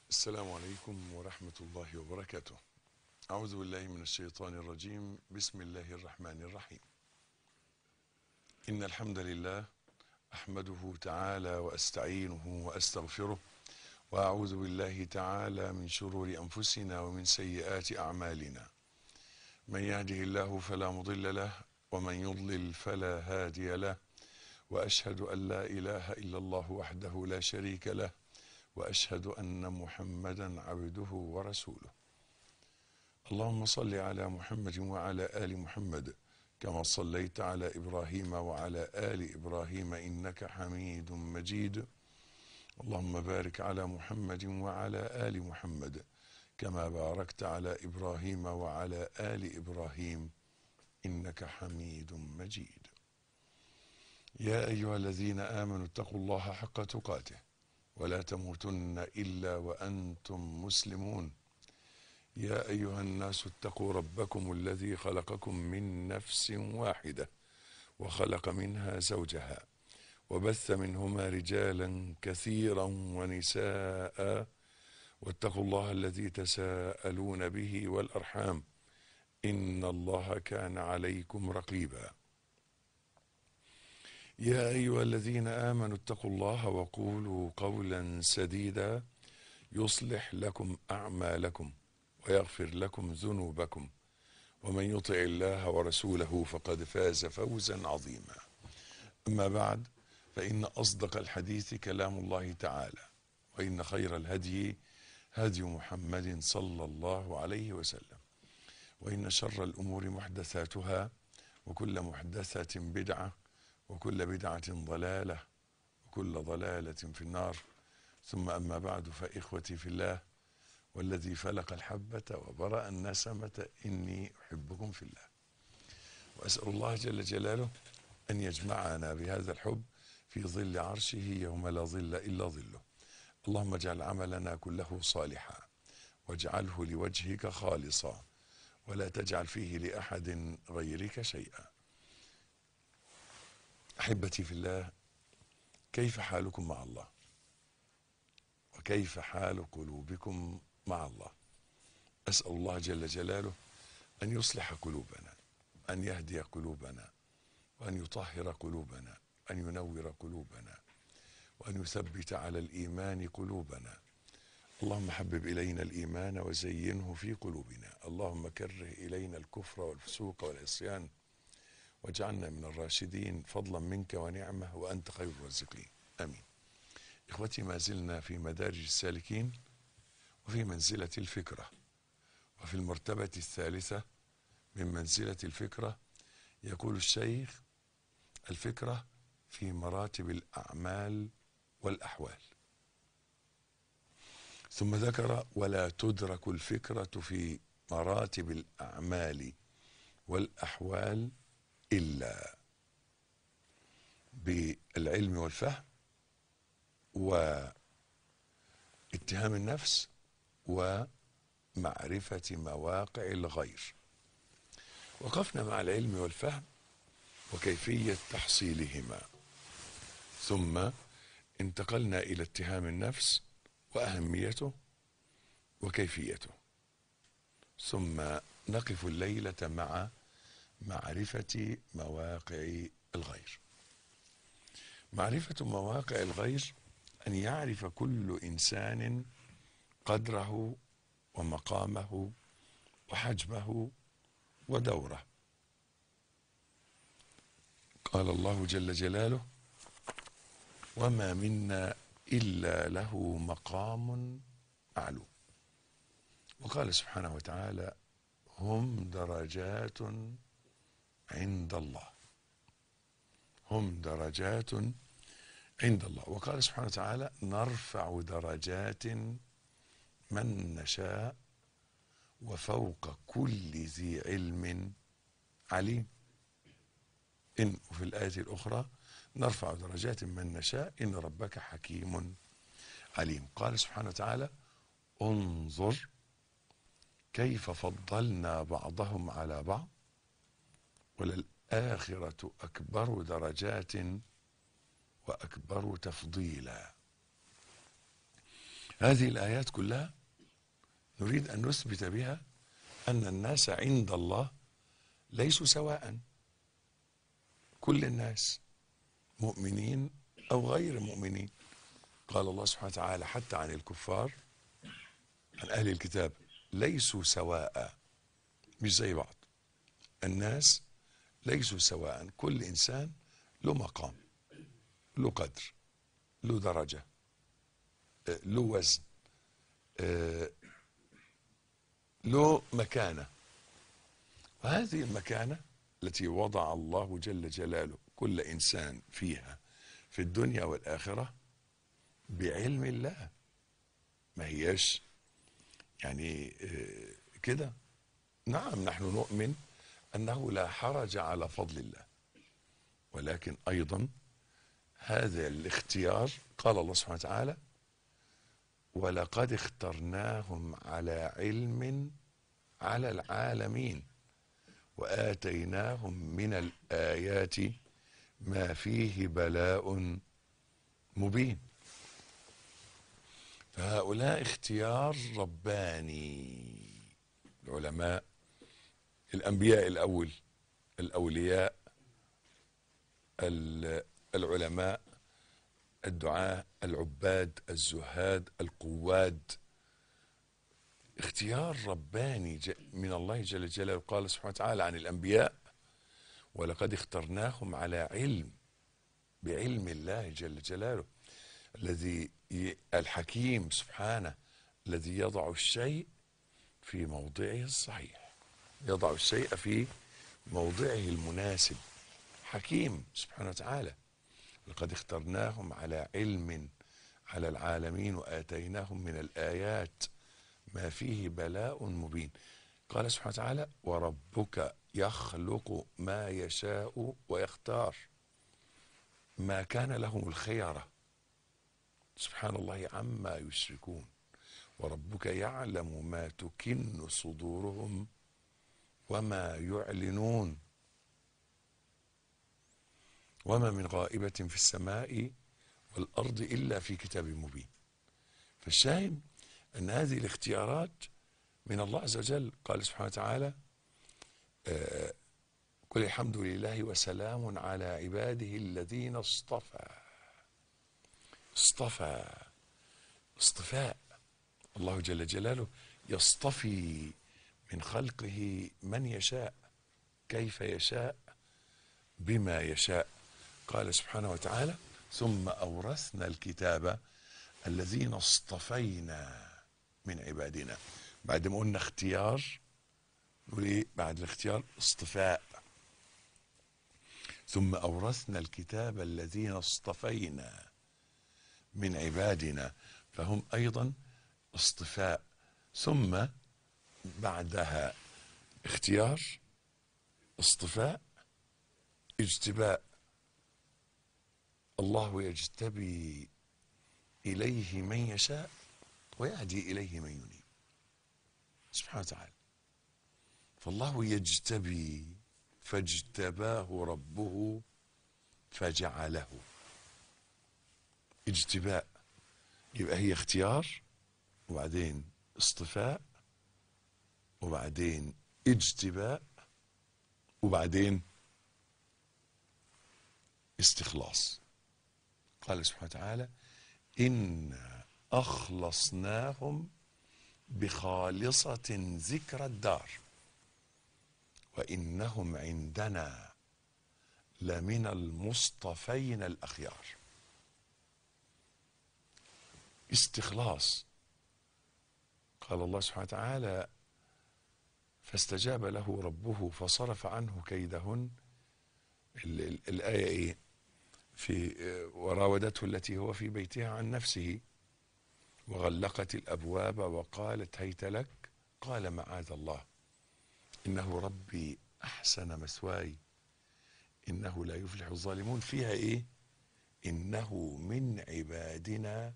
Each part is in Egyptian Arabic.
السلام عليكم ورحمة الله وبركاته. أعوذ بالله من الشيطان الرجيم، بسم الله الرحمن الرحيم. إن الحمد لله أحمده تعالى وأستعينه وأستغفره وأعوذ بالله تعالى من شرور أنفسنا ومن سيئات أعمالنا. من يهده الله فلا مضل له ومن يضلل فلا هادي له وأشهد أن لا إله إلا الله وحده لا شريك له واشهد ان محمدا عبده ورسوله اللهم صل على محمد وعلى ال محمد كما صليت على ابراهيم وعلى ال ابراهيم انك حميد مجيد اللهم بارك على محمد وعلى ال محمد كما باركت على ابراهيم وعلى ال ابراهيم انك حميد مجيد يا ايها الذين امنوا اتقوا الله حق تقاته ولا تموتن الا وانتم مسلمون يا ايها الناس اتقوا ربكم الذي خلقكم من نفس واحده وخلق منها زوجها وبث منهما رجالا كثيرا ونساء واتقوا الله الذي تساءلون به والارحام ان الله كان عليكم رقيبا يا ايها الذين امنوا اتقوا الله وقولوا قولا سديدا يصلح لكم اعمالكم ويغفر لكم ذنوبكم ومن يطع الله ورسوله فقد فاز فوزا عظيما اما بعد فان اصدق الحديث كلام الله تعالى وان خير الهدي هدي محمد صلى الله عليه وسلم وان شر الامور محدثاتها وكل محدثه بدعه وكل بدعة ضلالة وكل ضلالة في النار ثم أما بعد فإخوتي في الله والذي فلق الحبة وبرأ النسمة إني أحبكم في الله وأسأل الله جل جلاله أن يجمعنا بهذا الحب في ظل عرشه يوم لا ظل إلا ظله اللهم اجعل عملنا كله صالحا واجعله لوجهك خالصا ولا تجعل فيه لأحد غيرك شيئا احبتي في الله كيف حالكم مع الله وكيف حال قلوبكم مع الله اسال الله جل جلاله ان يصلح قلوبنا ان يهدي قلوبنا وان يطهر قلوبنا ان ينور قلوبنا وان يثبت على الايمان قلوبنا اللهم حبب الينا الايمان وزينه في قلوبنا اللهم كره الينا الكفر والفسوق والعصيان واجعلنا من الراشدين فضلا منك ونعمه وانت خير الرازقين امين اخوتي ما زلنا في مدارج السالكين وفي منزله الفكره وفي المرتبه الثالثه من منزله الفكره يقول الشيخ الفكره في مراتب الاعمال والاحوال ثم ذكر ولا تدرك الفكره في مراتب الاعمال والاحوال الا بالعلم والفهم واتهام النفس ومعرفه مواقع الغير وقفنا مع العلم والفهم وكيفيه تحصيلهما ثم انتقلنا الى اتهام النفس واهميته وكيفيته ثم نقف الليله مع معرفة مواقع الغير. معرفة مواقع الغير أن يعرف كل إنسان قدره ومقامه وحجمه ودوره. قال الله جل جلاله: وما منا إلا له مقام معلوم. وقال سبحانه وتعالى: هم درجات عند الله هم درجات عند الله وقال سبحانه وتعالى نرفع درجات من نشاء وفوق كل ذي علم عليم إن وفي الآية الأخرى نرفع درجات من نشاء إن ربك حكيم عليم قال سبحانه وتعالى انظر كيف فضلنا بعضهم على بعض وللآخرة أكبر درجات وأكبر تفضيلا هذه الآيات كلها نريد أن نثبت بها أن الناس عند الله ليسوا سواء كل الناس مؤمنين أو غير مؤمنين قال الله سبحانه وتعالى حتى عن الكفار عن أهل الكتاب ليسوا سواء مش زي بعض الناس ليسوا سواء كل إنسان له مقام له قدر له درجة آه، له وزن آه، له مكانة وهذه المكانة التي وضع الله جل جلاله كل إنسان فيها في الدنيا والآخرة بعلم الله ما هياش يعني آه، كده نعم نحن نؤمن أنه لا حرج على فضل الله ولكن أيضا هذا الاختيار قال الله سبحانه وتعالى ولقد اخترناهم على علم على العالمين وآتيناهم من الآيات ما فيه بلاء مبين فهؤلاء اختيار رباني العلماء الأنبياء الأول الأولياء ال- العلماء الدعاة العباد الزهاد القواد اختيار رباني ج- من الله جل جلاله قال سبحانه وتعالى عن الأنبياء ولقد اخترناهم على علم بعلم الله جل جلاله الذي ي- الحكيم سبحانه الذي يضع الشيء في موضعه الصحيح يضع الشيء في موضعه المناسب حكيم سبحانه وتعالى لقد اخترناهم على علم على العالمين وآتيناهم من الآيات ما فيه بلاء مبين قال سبحانه وتعالى وربك يخلق ما يشاء ويختار ما كان لهم الخيرة سبحان الله عما يشركون وربك يعلم ما تكن صدورهم وما يعلنون وما من غائبة في السماء والأرض إلا في كتاب مبين فالشاهد أن هذه الاختيارات من الله عز وجل قال سبحانه وتعالى آه، قل الحمد لله وسلام على عباده الذين اصطفى اصطفى اصطفاء الله جل جلاله يصطفي من خلقه من يشاء كيف يشاء بما يشاء قال سبحانه وتعالى ثم أورثنا الكتاب الذين اصطفينا من عبادنا بعد ما قلنا اختيار نقول ايه بعد الاختيار اصطفاء ثم أورثنا الكتاب الذين اصطفينا من عبادنا فهم أيضا اصطفاء ثم بعدها اختيار اصطفاء اجتباء الله يجتبي إليه من يشاء ويهدي إليه من ينيب سبحانه وتعالى فالله يجتبي فاجتباه ربه فجعله اجتباء يبقى هي اختيار وبعدين اصطفاء وبعدين اجتباء وبعدين استخلاص قال سبحانه وتعالى إنا أخلصناهم بخالصة ذكر الدار وإنهم عندنا لمن المصطفين الأخيار استخلاص قال الله سبحانه وتعالى فاستجاب له ربه فصرف عنه كيدهن ال- ال- الآية إيه في وراودته التي هو في بيتها عن نفسه وغلقت الأبواب وقالت هيت لك قال معاذ الله إنه ربي أحسن مثواي إنه لا يفلح الظالمون فيها إيه إنه من عبادنا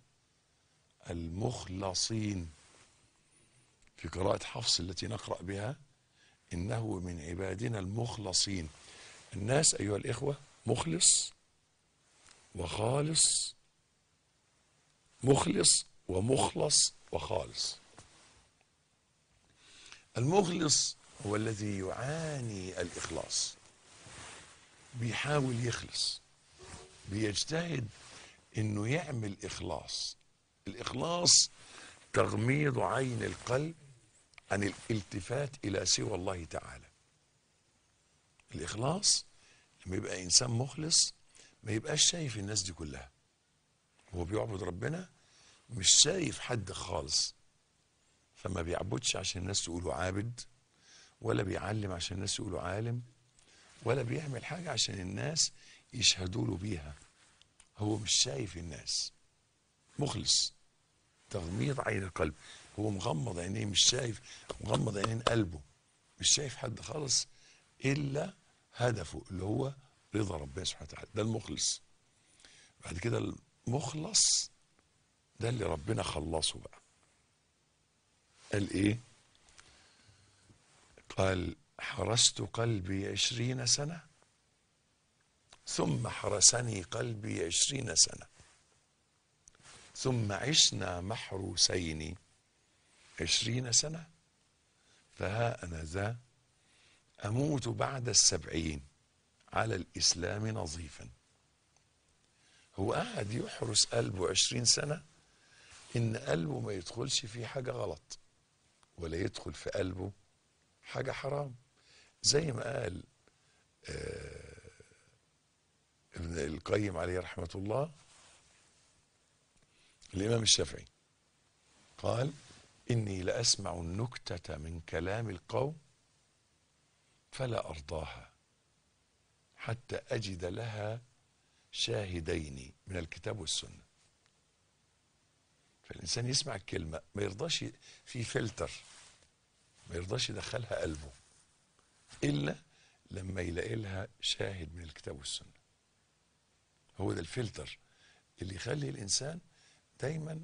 المخلصين في قراءة حفص التي نقرأ بها إنه من عبادنا المخلصين الناس أيها الإخوة مخلص وخالص مخلص ومخلص وخالص المخلص هو الذي يعاني الإخلاص بيحاول يخلص بيجتهد انه يعمل اخلاص الاخلاص تغميض عين القلب عن الالتفات الى سوى الله تعالى الاخلاص لما يبقى انسان مخلص ما يبقاش شايف الناس دي كلها هو بيعبد ربنا مش شايف حد خالص فما بيعبدش عشان الناس تقوله عابد ولا بيعلم عشان الناس يقولوا عالم ولا بيعمل حاجة عشان الناس يشهدوا له بيها هو مش شايف الناس مخلص تغميض عين القلب هو مغمض عينيه مش شايف مغمض عينين قلبه مش شايف حد خالص الا هدفه اللي هو رضا ربنا سبحانه وتعالى ده المخلص بعد كده المخلص ده اللي ربنا خلصه بقى قال ايه قال حرست قلبي عشرين سنة ثم حرسني قلبي عشرين سنة ثم عشنا محروسين عشرين سنة فها أنا ذا أموت بعد السبعين على الإسلام نظيفا هو قاعد يحرس قلبه عشرين سنة إن قلبه ما يدخلش فيه حاجة غلط ولا يدخل في قلبه حاجة حرام زي ما قال آه ابن القيم عليه رحمة الله الإمام الشافعي قال إني لأسمع النكتة من كلام القوم فلا أرضاها حتى أجد لها شاهدين من الكتاب والسنة فالإنسان يسمع الكلمة ما يرضاش في فلتر ما يرضاش يدخلها قلبه إلا لما يلاقي لها شاهد من الكتاب والسنة هو ده الفلتر اللي يخلي الإنسان دايما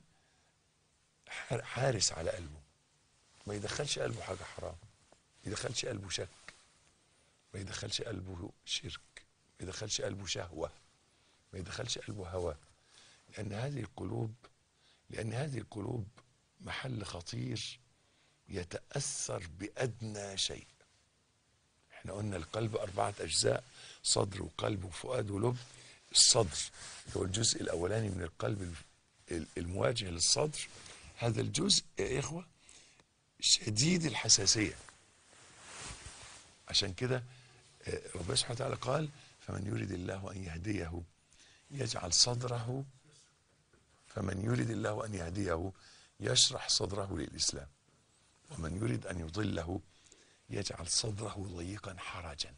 حارس على قلبه ما يدخلش قلبه حاجة حرام ما يدخلش قلبه شك ما يدخلش قلبه شرك ما يدخلش قلبه شهوة ما يدخلش قلبه هوى لأن هذه القلوب لأن هذه القلوب محل خطير يتأثر بأدنى شيء احنا قلنا القلب أربعة أجزاء صدر وقلب وفؤاد ولب الصدر هو الجزء الأولاني من القلب المواجه للصدر هذا الجزء يا إخوة شديد الحساسية عشان كده ربنا سبحانه وتعالى قال فمن يريد الله أن يهديه يجعل صدره فمن يريد الله أن يهديه يشرح صدره للإسلام ومن يريد أن يضله يجعل صدره ضيقا حرجا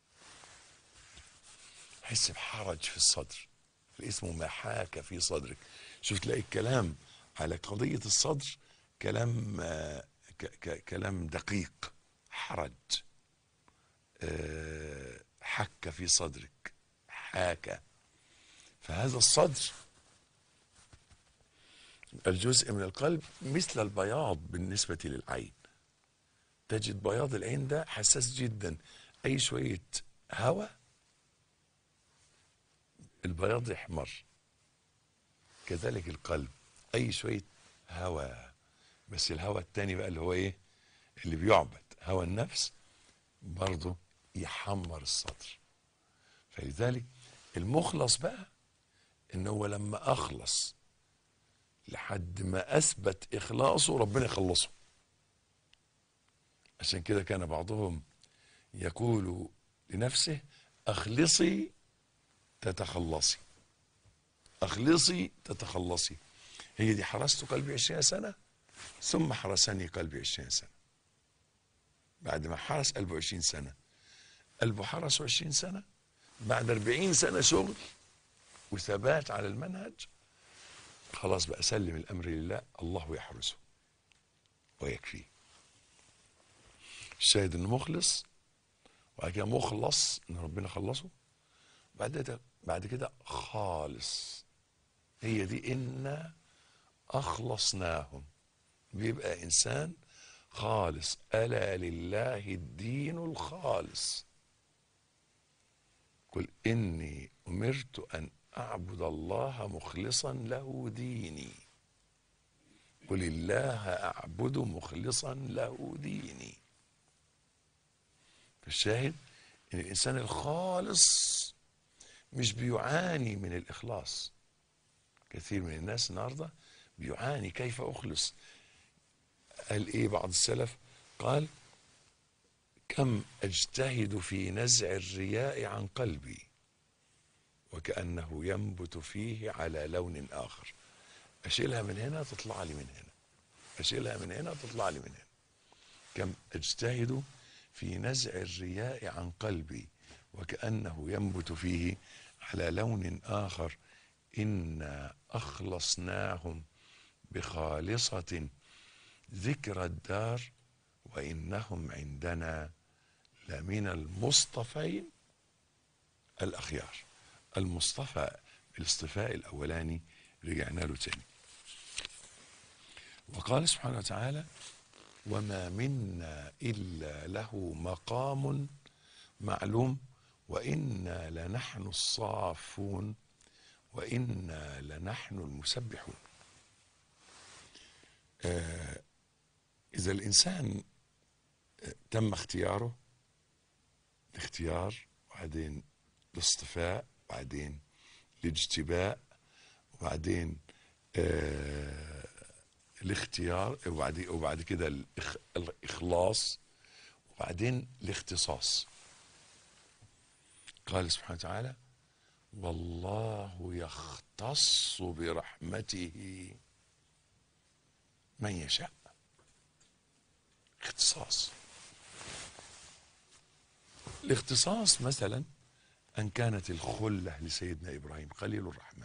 حس بحرج في الصدر اسمه ما حاك في صدرك شوف تلاقي الكلام على قضية الصدر كلام آه ك ك كلام دقيق حرج آه حك في صدرك حاك فهذا الصدر الجزء من القلب مثل البياض بالنسبة للعين تجد بياض العين ده حساس جدا أي شوية هواء البياض يحمر كذلك القلب أي شوية هواء بس الهواء التاني بقى اللي هو إيه اللي بيعبد هواء النفس برضه يحمر الصدر فلذلك المخلص بقى ان هو لما اخلص لحد ما اثبت اخلاصه ربنا يخلصه عشان كده كان بعضهم يقول لنفسه اخلصي تتخلصي اخلصي تتخلصي هي دي حرست قلبي عشرين سنة ثم حرسني قلبي عشرين سنة بعد ما حرس قلبه عشرين سنة قلبه حرسه عشرين سنة بعد أربعين سنة شغل وثبات على المنهج خلاص بقى سلم الأمر لله الله يحرسه ويكفيه الشاهد انه مخلص وبعد كده مخلص ان ربنا خلصه بعد كده بعد كده خالص هي دي إنا أخلصناهم بيبقى إنسان خالص ألا لله الدين الخالص قل إني أمرت أن أعبد الله مخلصا له ديني قل الله أعبد مخلصا له ديني فالشاهد ان الانسان الخالص مش بيعاني من الاخلاص كثير من الناس النهارده بيعاني كيف اخلص قال ايه بعض السلف قال كم اجتهد في نزع الرياء عن قلبي وكانه ينبت فيه على لون اخر اشيلها من هنا تطلع لي من هنا اشيلها من هنا تطلع لي من هنا كم اجتهد في نزع الرياء عن قلبي وكأنه ينبت فيه على لون آخر إنا أخلصناهم بخالصة ذكر الدار وإنهم عندنا لمن المصطفين الأخيار المصطفى الاصطفاء الأولاني رجعنا له تاني وقال سبحانه وتعالى وما منا إلا له مقام معلوم وإنا لنحن الصافون وإنا لنحن المسبحون آه إذا الإنسان آه، تم اختياره الاختيار وبعدين الاصطفاء وبعدين الاجتباء وبعدين آه الاختيار وبعد وبعد كده الإخ... الإخلاص وبعدين الاختصاص قال سبحانه وتعالى والله يختص برحمته من يشاء اختصاص الاختصاص مثلا أن كانت الخلة لسيدنا إبراهيم خليل الرحمن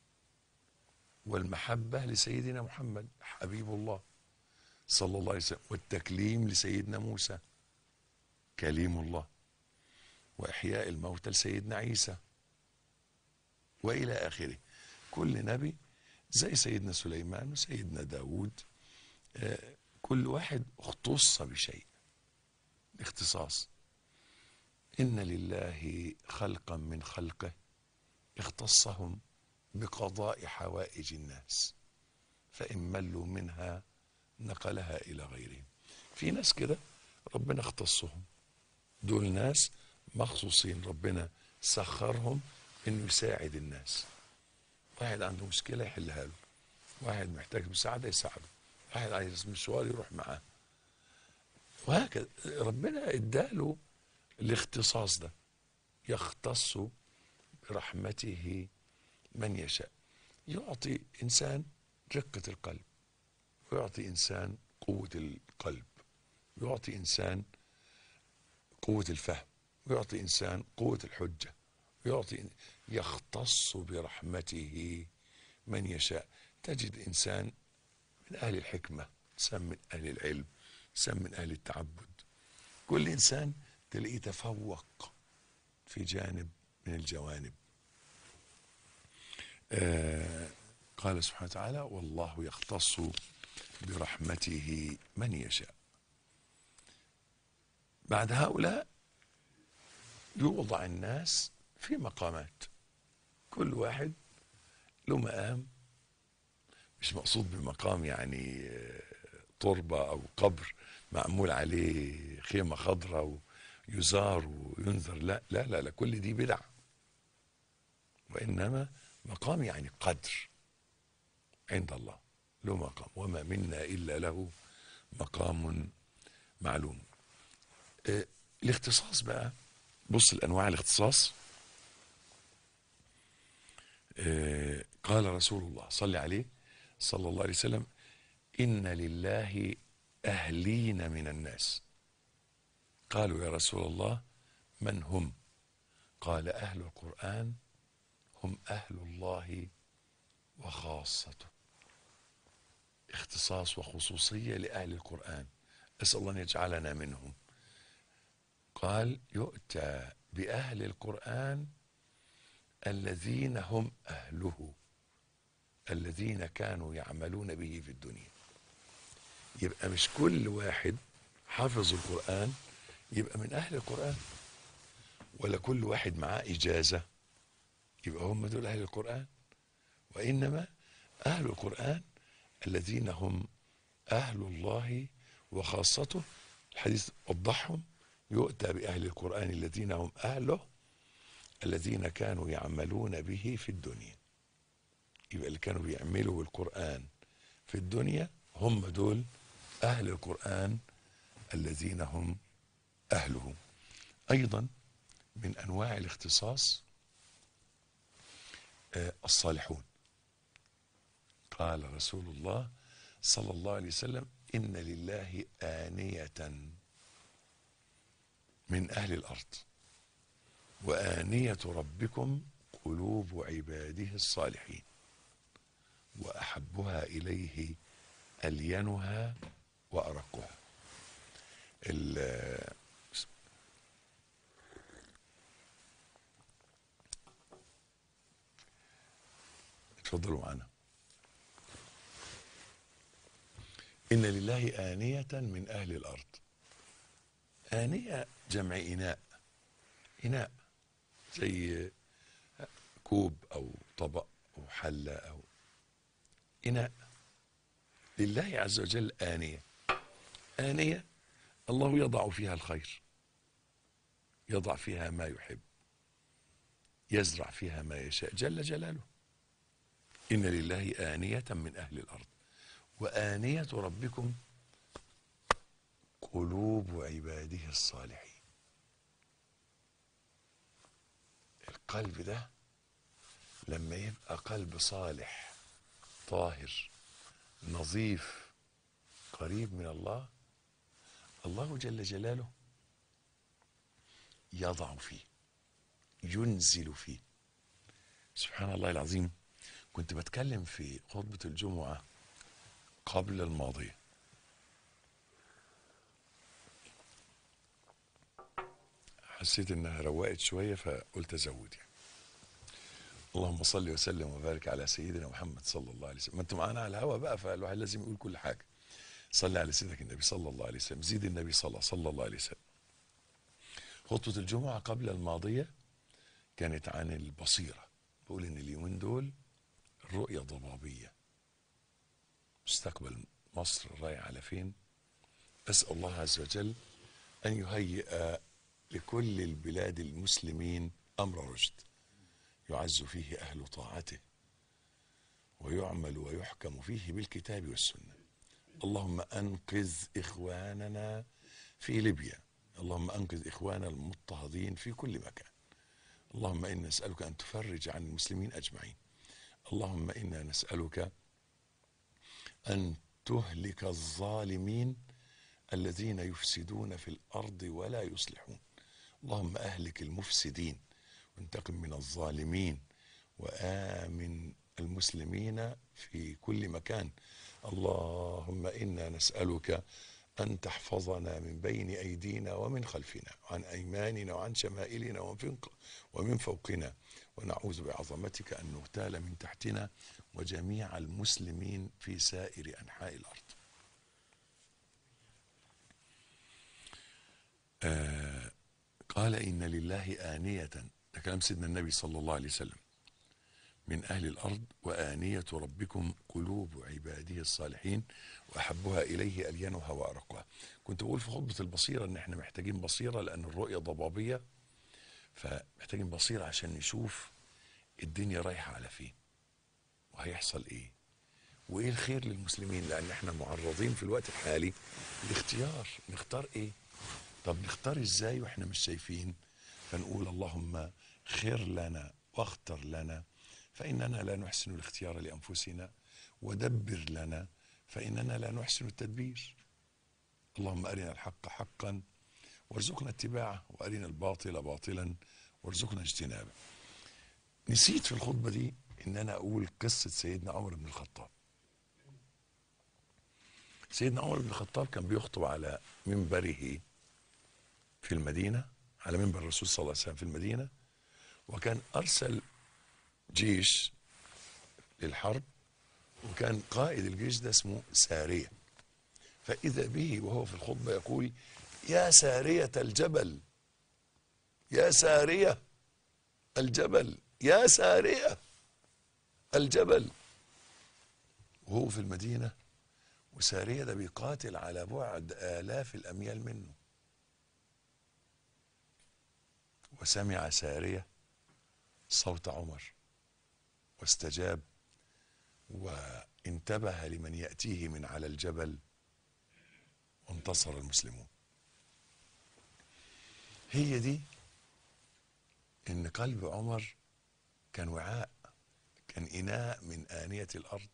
والمحبة لسيدنا محمد حبيب الله صلى الله عليه وسلم والتكليم لسيدنا موسى كليم الله وإحياء الموتى لسيدنا عيسى وإلى آخره كل نبي زي سيدنا سليمان وسيدنا داود آه، كل واحد اختص بشيء اختصاص إن لله خلقا من خلقه اختصهم بقضاء حوائج الناس فإن ملوا منها نقلها إلى غيرهم في ناس كده ربنا اختصهم دول ناس مخصوصين ربنا سخرهم انه يساعد الناس واحد عنده مشكلة يحلها له واحد محتاج مساعدة يساعده واحد عايز مشوار يروح معاه وهكذا ربنا اداله الاختصاص ده يختص برحمته من يشاء يعطي انسان رقة القلب ويعطي انسان قوة القلب ويعطي انسان قوة الفهم ويعطي انسان قوة الحجة ويعطي يختص برحمته من يشاء تجد انسان من اهل الحكمة انسان من اهل العلم انسان من اهل التعبد كل انسان تلاقيه تفوق في جانب من الجوانب آه قال سبحانه وتعالى والله يختص برحمته من يشاء بعد هؤلاء يوضع الناس في مقامات كل واحد له مقام مش مقصود بمقام يعني آه، تربة أو قبر معمول عليه خيمة خضراء ويزار وينذر لا لا لا لا كل دي بدع وإنما مقام يعني قدر عند الله له مقام وما منا إلا له مقام معلوم آه، الاختصاص بقى بص الأنواع الاختصاص آه، قال رسول الله صلى عليه صلى الله عليه وسلم إن لله أهلين من الناس قالوا يا رسول الله من هم قال أهل القرآن هم أهل الله وخاصته اختصاص وخصوصية لأهل القرآن أسأل الله أن يجعلنا منهم قال يؤتى بأهل القرآن الذين هم أهله الذين كانوا يعملون به في الدنيا يبقى مش كل واحد حافظ القرآن يبقى من أهل القرآن ولا كل واحد معاه إجازة يبقى هم دول أهل القرآن وإنما أهل القرآن الذين هم أهل الله وخاصته الحديث وضحهم يؤتى بأهل القرآن الذين هم أهله الذين كانوا يعملون به في الدنيا يبقى اللي كانوا بيعملوا القرآن في الدنيا هم دول أهل القرآن الذين هم أهله أيضا من أنواع الاختصاص آه، الصالحون قال رسول الله صلى الله عليه وسلم إن لله آنية من أهل الأرض وآنية ربكم قلوب عباده الصالحين وأحبها إليه ألينها وأرقها ال- اتفضلوا معنا إن لله آنية من أهل الأرض آنية جمع إناء إناء زي كوب أو طبق أو حلة أو إناء لله عز وجل آنية آنية الله يضع فيها الخير يضع فيها ما يحب يزرع فيها ما يشاء جل جلاله إن لله آنية من أهل الأرض وآنية ربكم قلوب عباده الصالحين القلب ده لما يبقى قلب صالح طاهر نظيف قريب من الله الله جل جلاله يضع فيه ينزل فيه سبحان الله العظيم كنت بتكلم في خطبة الجمعة قبل الماضية حسيت انها روقت شوية فقلت ازود يعني اللهم صل وسلم وبارك على سيدنا محمد صلى الله عليه وسلم ما انتم معانا على الهوا بقى فالواحد لازم يقول كل حاجة صلي على سيدك النبي صلى الله عليه وسلم زيد النبي صلى صلى الله عليه وسلم خطبة الجمعة قبل الماضية كانت عن البصيرة بقول ان اليومين دول الرؤية ضبابية مستقبل مصر رايح على فين أسأل الله عز وجل أن يهيئ لكل البلاد المسلمين أمر رشد يعز فيه أهل طاعته ويعمل ويحكم فيه بالكتاب والسنة اللهم أنقذ إخواننا في ليبيا اللهم أنقذ إخواننا المضطهدين في كل مكان اللهم إنا نسألك أن تفرج عن المسلمين أجمعين اللهم إنا نسألك أن تهلك الظالمين الذين يفسدون في الأرض ولا يصلحون اللهم أهلك المفسدين وانتقم من الظالمين وآمن المسلمين في كل مكان اللهم إنا نسألك أن تحفظنا من بين أيدينا ومن خلفنا وعن أيماننا وعن شمائلنا ومن ومن فوقنا ونعوذ بعظمتك أن نغتال من تحتنا وجميع المسلمين في سائر أنحاء الأرض آه قال إن لله آنية ده كلام سيدنا النبي صلى الله عليه وسلم من أهل الأرض وآنية ربكم قلوب عباده الصالحين وأحبها إليه ألينها وأرقها كنت بقول في خطبة البصيرة إن إحنا محتاجين بصيرة لأن الرؤية ضبابية فمحتاجين بصيرة عشان نشوف الدنيا رايحة على فين وهيحصل إيه وإيه الخير للمسلمين لأن إحنا معرضين في الوقت الحالي لاختيار نختار إيه طب نختار إزاي وإحنا مش شايفين فنقول اللهم خير لنا واختر لنا فإننا لا نحسن الاختيار لأنفسنا ودبر لنا فإننا لا نحسن التدبير اللهم أرنا الحق حقا وارزقنا اتباعه وأرنا الباطل باطلا وارزقنا اجتنابه نسيت في الخطبة دي إن أنا أقول قصة سيدنا عمر بن الخطاب سيدنا عمر بن الخطاب كان بيخطب على منبره في المدينة على منبر الرسول صلى الله عليه وسلم في المدينة وكان أرسل جيش للحرب وكان قائد الجيش ده اسمه سارية فإذا به وهو في الخطبة يقول يا سارية الجبل يا سارية الجبل يا سارية الجبل وهو في المدينة وسارية ده بيقاتل على بعد آلاف الأميال منه وسمع سارية صوت عمر واستجاب وانتبه لمن يأتيه من على الجبل وانتصر المسلمون هي دي ان قلب عمر كان وعاء كان اناء من انيه الارض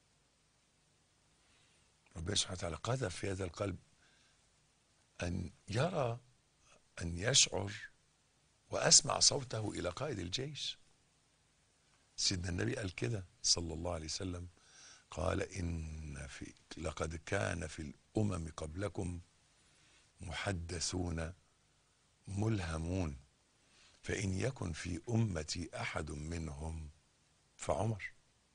ربنا سبحانه وتعالى قذف في هذا القلب ان يرى ان يشعر واسمع صوته الى قائد الجيش سيدنا النبي قال كده صلى الله عليه وسلم قال ان في لقد كان في الامم قبلكم محدثون ملهمون فإن يكن في أمتي أحد منهم فعمر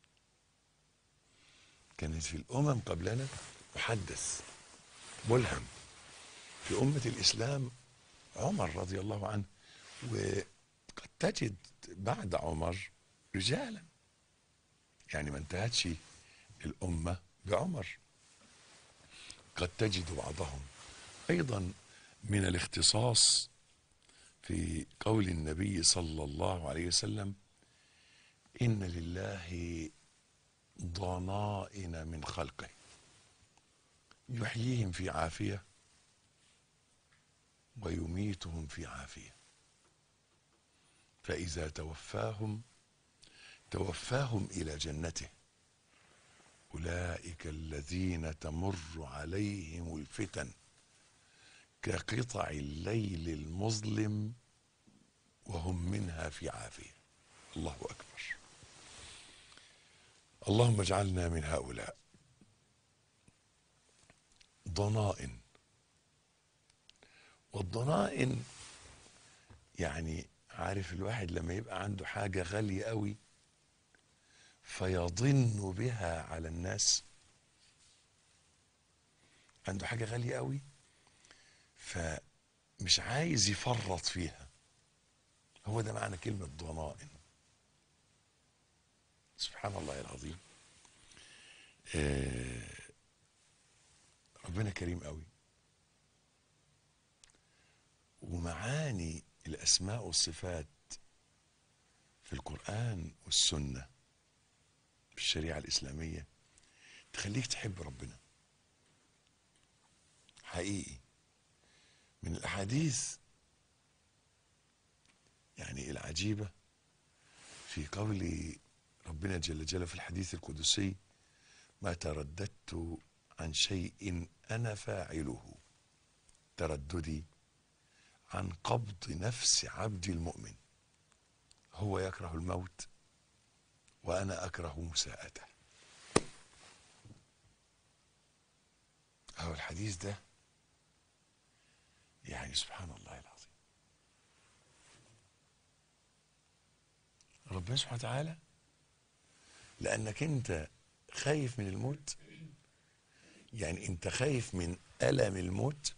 كانت في الأمم قبلنا محدث ملهم في أمة الإسلام عمر رضي الله عنه وقد تجد بعد عمر رجالا يعني ما انتهتش الأمة بعمر قد تجد بعضهم أيضا من الاختصاص في قول النبي صلى الله عليه وسلم إن لله ضنائن من خلقه يحييهم في عافية ويميتهم في عافية فإذا توفاهم توفاهم إلى جنته أولئك الذين تمر عليهم الفتن كقطع الليل المظلم وهم منها في عافية الله أكبر اللهم اجعلنا من هؤلاء ضنائن والضنائن يعني عارف الواحد لما يبقى عنده حاجة غالية قوي فيضن بها على الناس عنده حاجة غالية قوي فمش عايز يفرط فيها هو ده معنى كلمة ضنائن سبحان الله العظيم آه ربنا كريم قوي ومعاني الأسماء والصفات في القرآن والسنة في الشريعة الإسلامية تخليك تحب ربنا حقيقي من الأحاديث يعني العجيبة في قول ربنا جل جلاله في الحديث القدسي ما ترددت عن شيء أنا فاعله ترددي عن قبض نفس عبدي المؤمن هو يكره الموت وأنا أكره مساءته هو الحديث ده يعني سبحان الله العظيم ربنا سبحانه وتعالى لأنك أنت خايف من الموت يعني أنت خايف من ألم الموت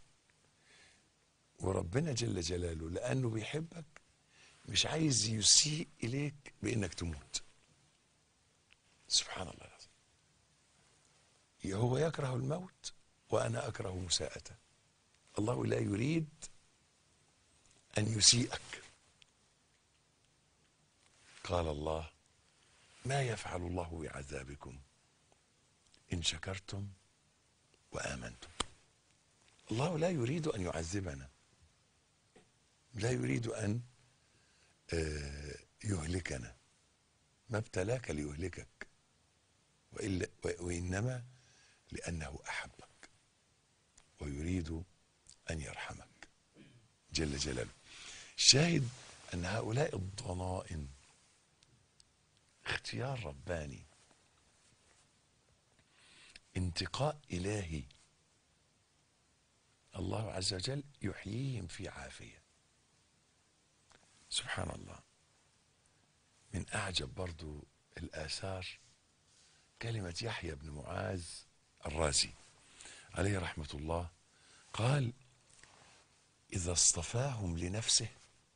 وربنا جل جلاله لأنه بيحبك مش عايز يسيء إليك بإنك تموت سبحان الله العظيم هو يكره الموت وأنا أكره مساءته الله لا يريد أن يسيئك قال الله ما يفعل الله بعذابكم إن شكرتم وآمنتم الله لا يريد أن يعذبنا لا يريد أن يهلكنا ما ابتلاك ليهلكك وإلا وإنما لأنه أحبك ويريد أن يرحمك جل جلاله الشاهد أن هؤلاء الضنائن اختيار رباني انتقاء إلهي الله عز وجل يحييهم في عافية سبحان الله من أعجب برضو الآثار كلمة يحيى بن معاذ الرازي عليه رحمة الله قال إذا اصطفاهم لنفسه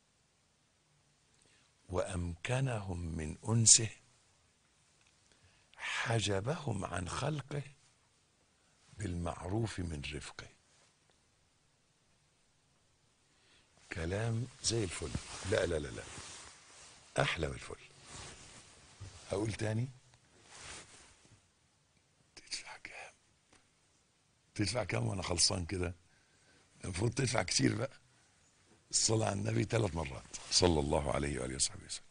وأمكنهم من أنسه حجبهم عن خلقه بالمعروف من رفقه كلام زي الفل لا لا لا لا احلى من الفل هقول تاني تدفع كام تدفع كام وانا خلصان كده المفروض تدفع كتير بقى الصلاة على النبي ثلاث مرات صلى الله عليه وآله وصحبه وسلم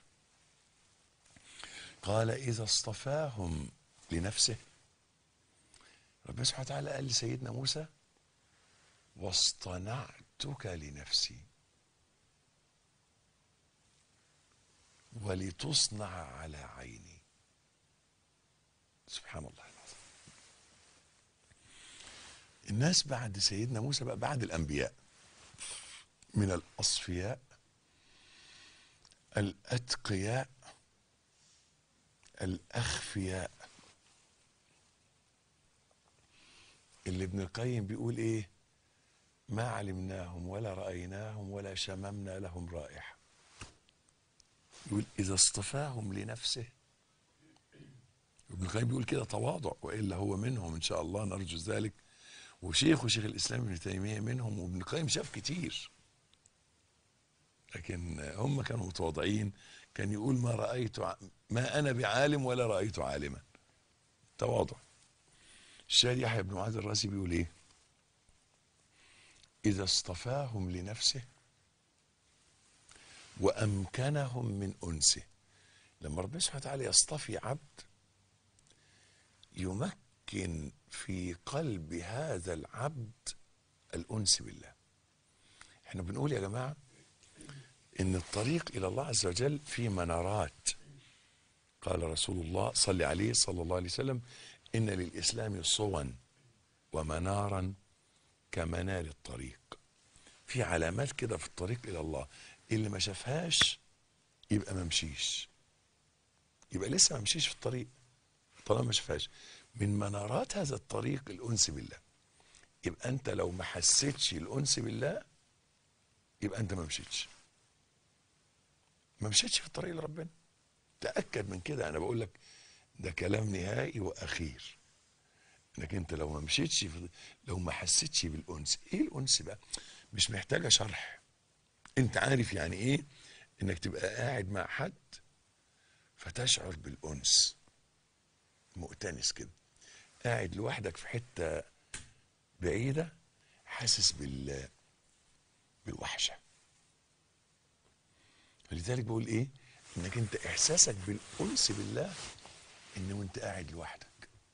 قال إذا اصطفاهم لنفسه ربنا سبحانه وتعالى قال لسيدنا موسى واصطنعتك لنفسي ولتصنع على عيني سبحان الله العظيم الناس بعد سيدنا موسى بقى بعد الأنبياء من الأصفياء الأتقياء الأخفياء اللي ابن القيم بيقول ايه ما علمناهم ولا رأيناهم ولا شممنا لهم رائحة يقول إذا اصطفاهم لنفسه ابن القيم بيقول كده تواضع وإلا هو منهم إن شاء الله نرجو ذلك وشيخ وشيخ الإسلام ابن تيمية منهم وابن القيم شاف كتير لكن هم كانوا متواضعين كان يقول ما رأيت ع- ما أنا بعالم ولا رأيت عالما تواضع الشاعر يحيى بن معاذ الراسي بيقول ايه إذا اصطفاهم لنفسه وأمكنهم من أنسه لما ربنا سبحانه وتعالى يصطفي عبد يمكن في قلب هذا العبد الأنس بالله احنا بنقول يا جماعة ان الطريق الى الله عز وجل في منارات قال رسول الله صلى عليه صلى الله عليه وسلم ان للاسلام صوا ومنارا كمنار الطريق في علامات كده في الطريق الى الله اللي ما شافهاش يبقى ما مشيش يبقى لسه ما مشيش في الطريق طالما ما شافهاش من منارات هذا الطريق الانس بالله يبقى انت لو ما حسيتش الانس بالله يبقى انت ما مشيتش ما مشيتش في الطريق لربنا تاكد من كده انا بقول لك ده كلام نهائي واخير انك انت لو ما مشيتش في لو ما حسيتش بالانس ايه الانس بقى مش محتاجه شرح انت عارف يعني ايه انك تبقى قاعد مع حد فتشعر بالانس مؤتنس كده قاعد لوحدك في حته بعيده حاسس بال بالوحشه فلذلك بقول ايه انك انت احساسك بالانس بالله ان وانت قاعد لوحدك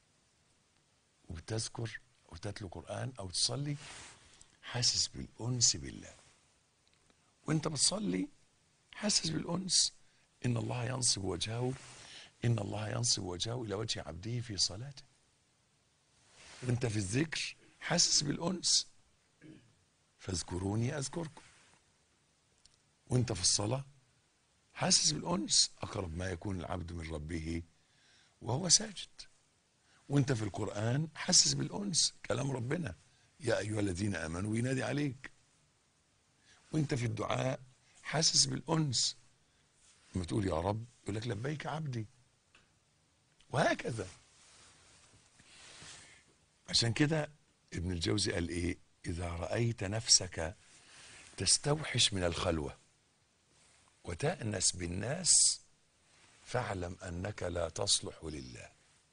وبتذكر او تتلو قران او تصلي حاسس بالانس بالله وانت بتصلي حاسس بالانس ان الله ينصب وجهه ان الله ينصب وجهه الى وجه عبده في صلاته وانت في الذكر حاسس بالانس فاذكروني اذكركم وانت في الصلاه حاسس بالانس اقرب ما يكون العبد من ربه وهو ساجد وانت في القران حاسس بالانس كلام ربنا يا ايها الذين امنوا ينادي عليك وانت في الدعاء حاسس بالانس لما تقول يا رب يقول لك لبيك عبدي وهكذا عشان كده ابن الجوزي قال ايه اذا رايت نفسك تستوحش من الخلوه وتأنس بالناس فاعلم أنك لا تصلح لله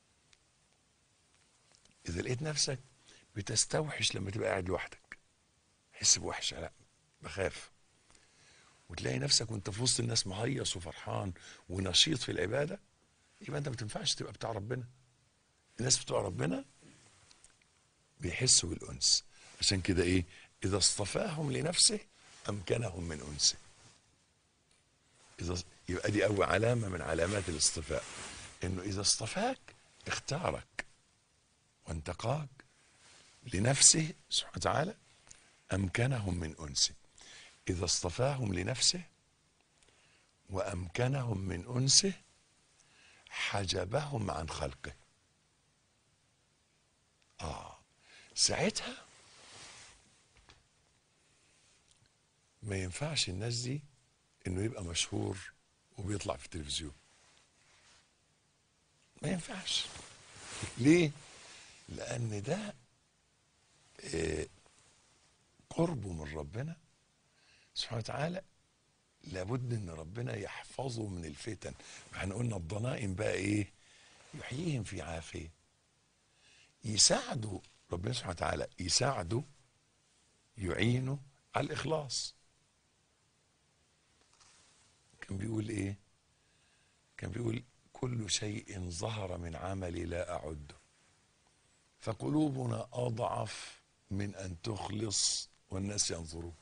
إذا لقيت نفسك بتستوحش لما تبقى قاعد لوحدك حس بوحشة لا بخاف وتلاقي نفسك وانت في وسط الناس مهيص وفرحان ونشيط في العبادة يبقى انت ما تنفعش تبقى بتاع ربنا الناس بتوع ربنا بيحسوا بالأنس عشان كده ايه إذا اصطفاهم لنفسه أمكنهم من أنسه إذا يبقى دي أول علامة من علامات الاصطفاء إنه إذا اصطفاك اختارك وانتقاك لنفسه سبحانه وتعالى أمكنهم من أنسه إذا اصطفاهم لنفسه وأمكنهم من أنسه حجبهم عن خلقه آه ساعتها ما ينفعش الناس دي انه يبقى مشهور وبيطلع في التلفزيون ما ينفعش ليه لان ده قربه من ربنا سبحانه وتعالى لابد ان ربنا يحفظه من الفتن احنا قلنا الضنائم بقى ايه يحييهم في عافيه يساعده ربنا سبحانه وتعالى يساعده يعينه على الاخلاص كان بيقول ايه كان بيقول كل شيء ظهر من عملي لا اعده فقلوبنا اضعف من ان تخلص والناس ينظرون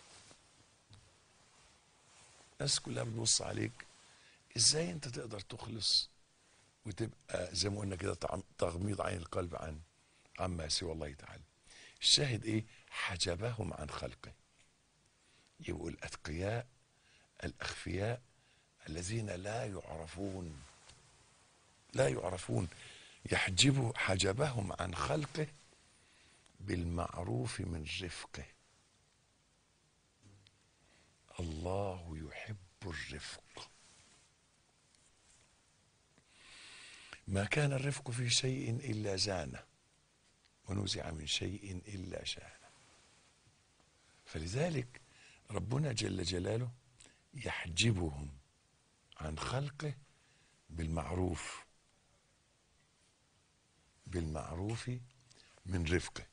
الناس كلها بتبص عليك ازاي انت تقدر تخلص وتبقى زي ما قلنا كده تعم- تغميض عين القلب عن عما سوى الله تعالى الشاهد ايه حجبهم عن خلقه يبقوا الاتقياء الاخفياء الذين لا يعرفون لا يعرفون يحجب حجبهم عن خلقه بالمعروف من رفقه الله يحب الرفق ما كان الرفق في شيء الا زانه ونزع من شيء الا شانه فلذلك ربنا جل جلاله يحجبهم عن خلقه بالمعروف بالمعروف من رفقه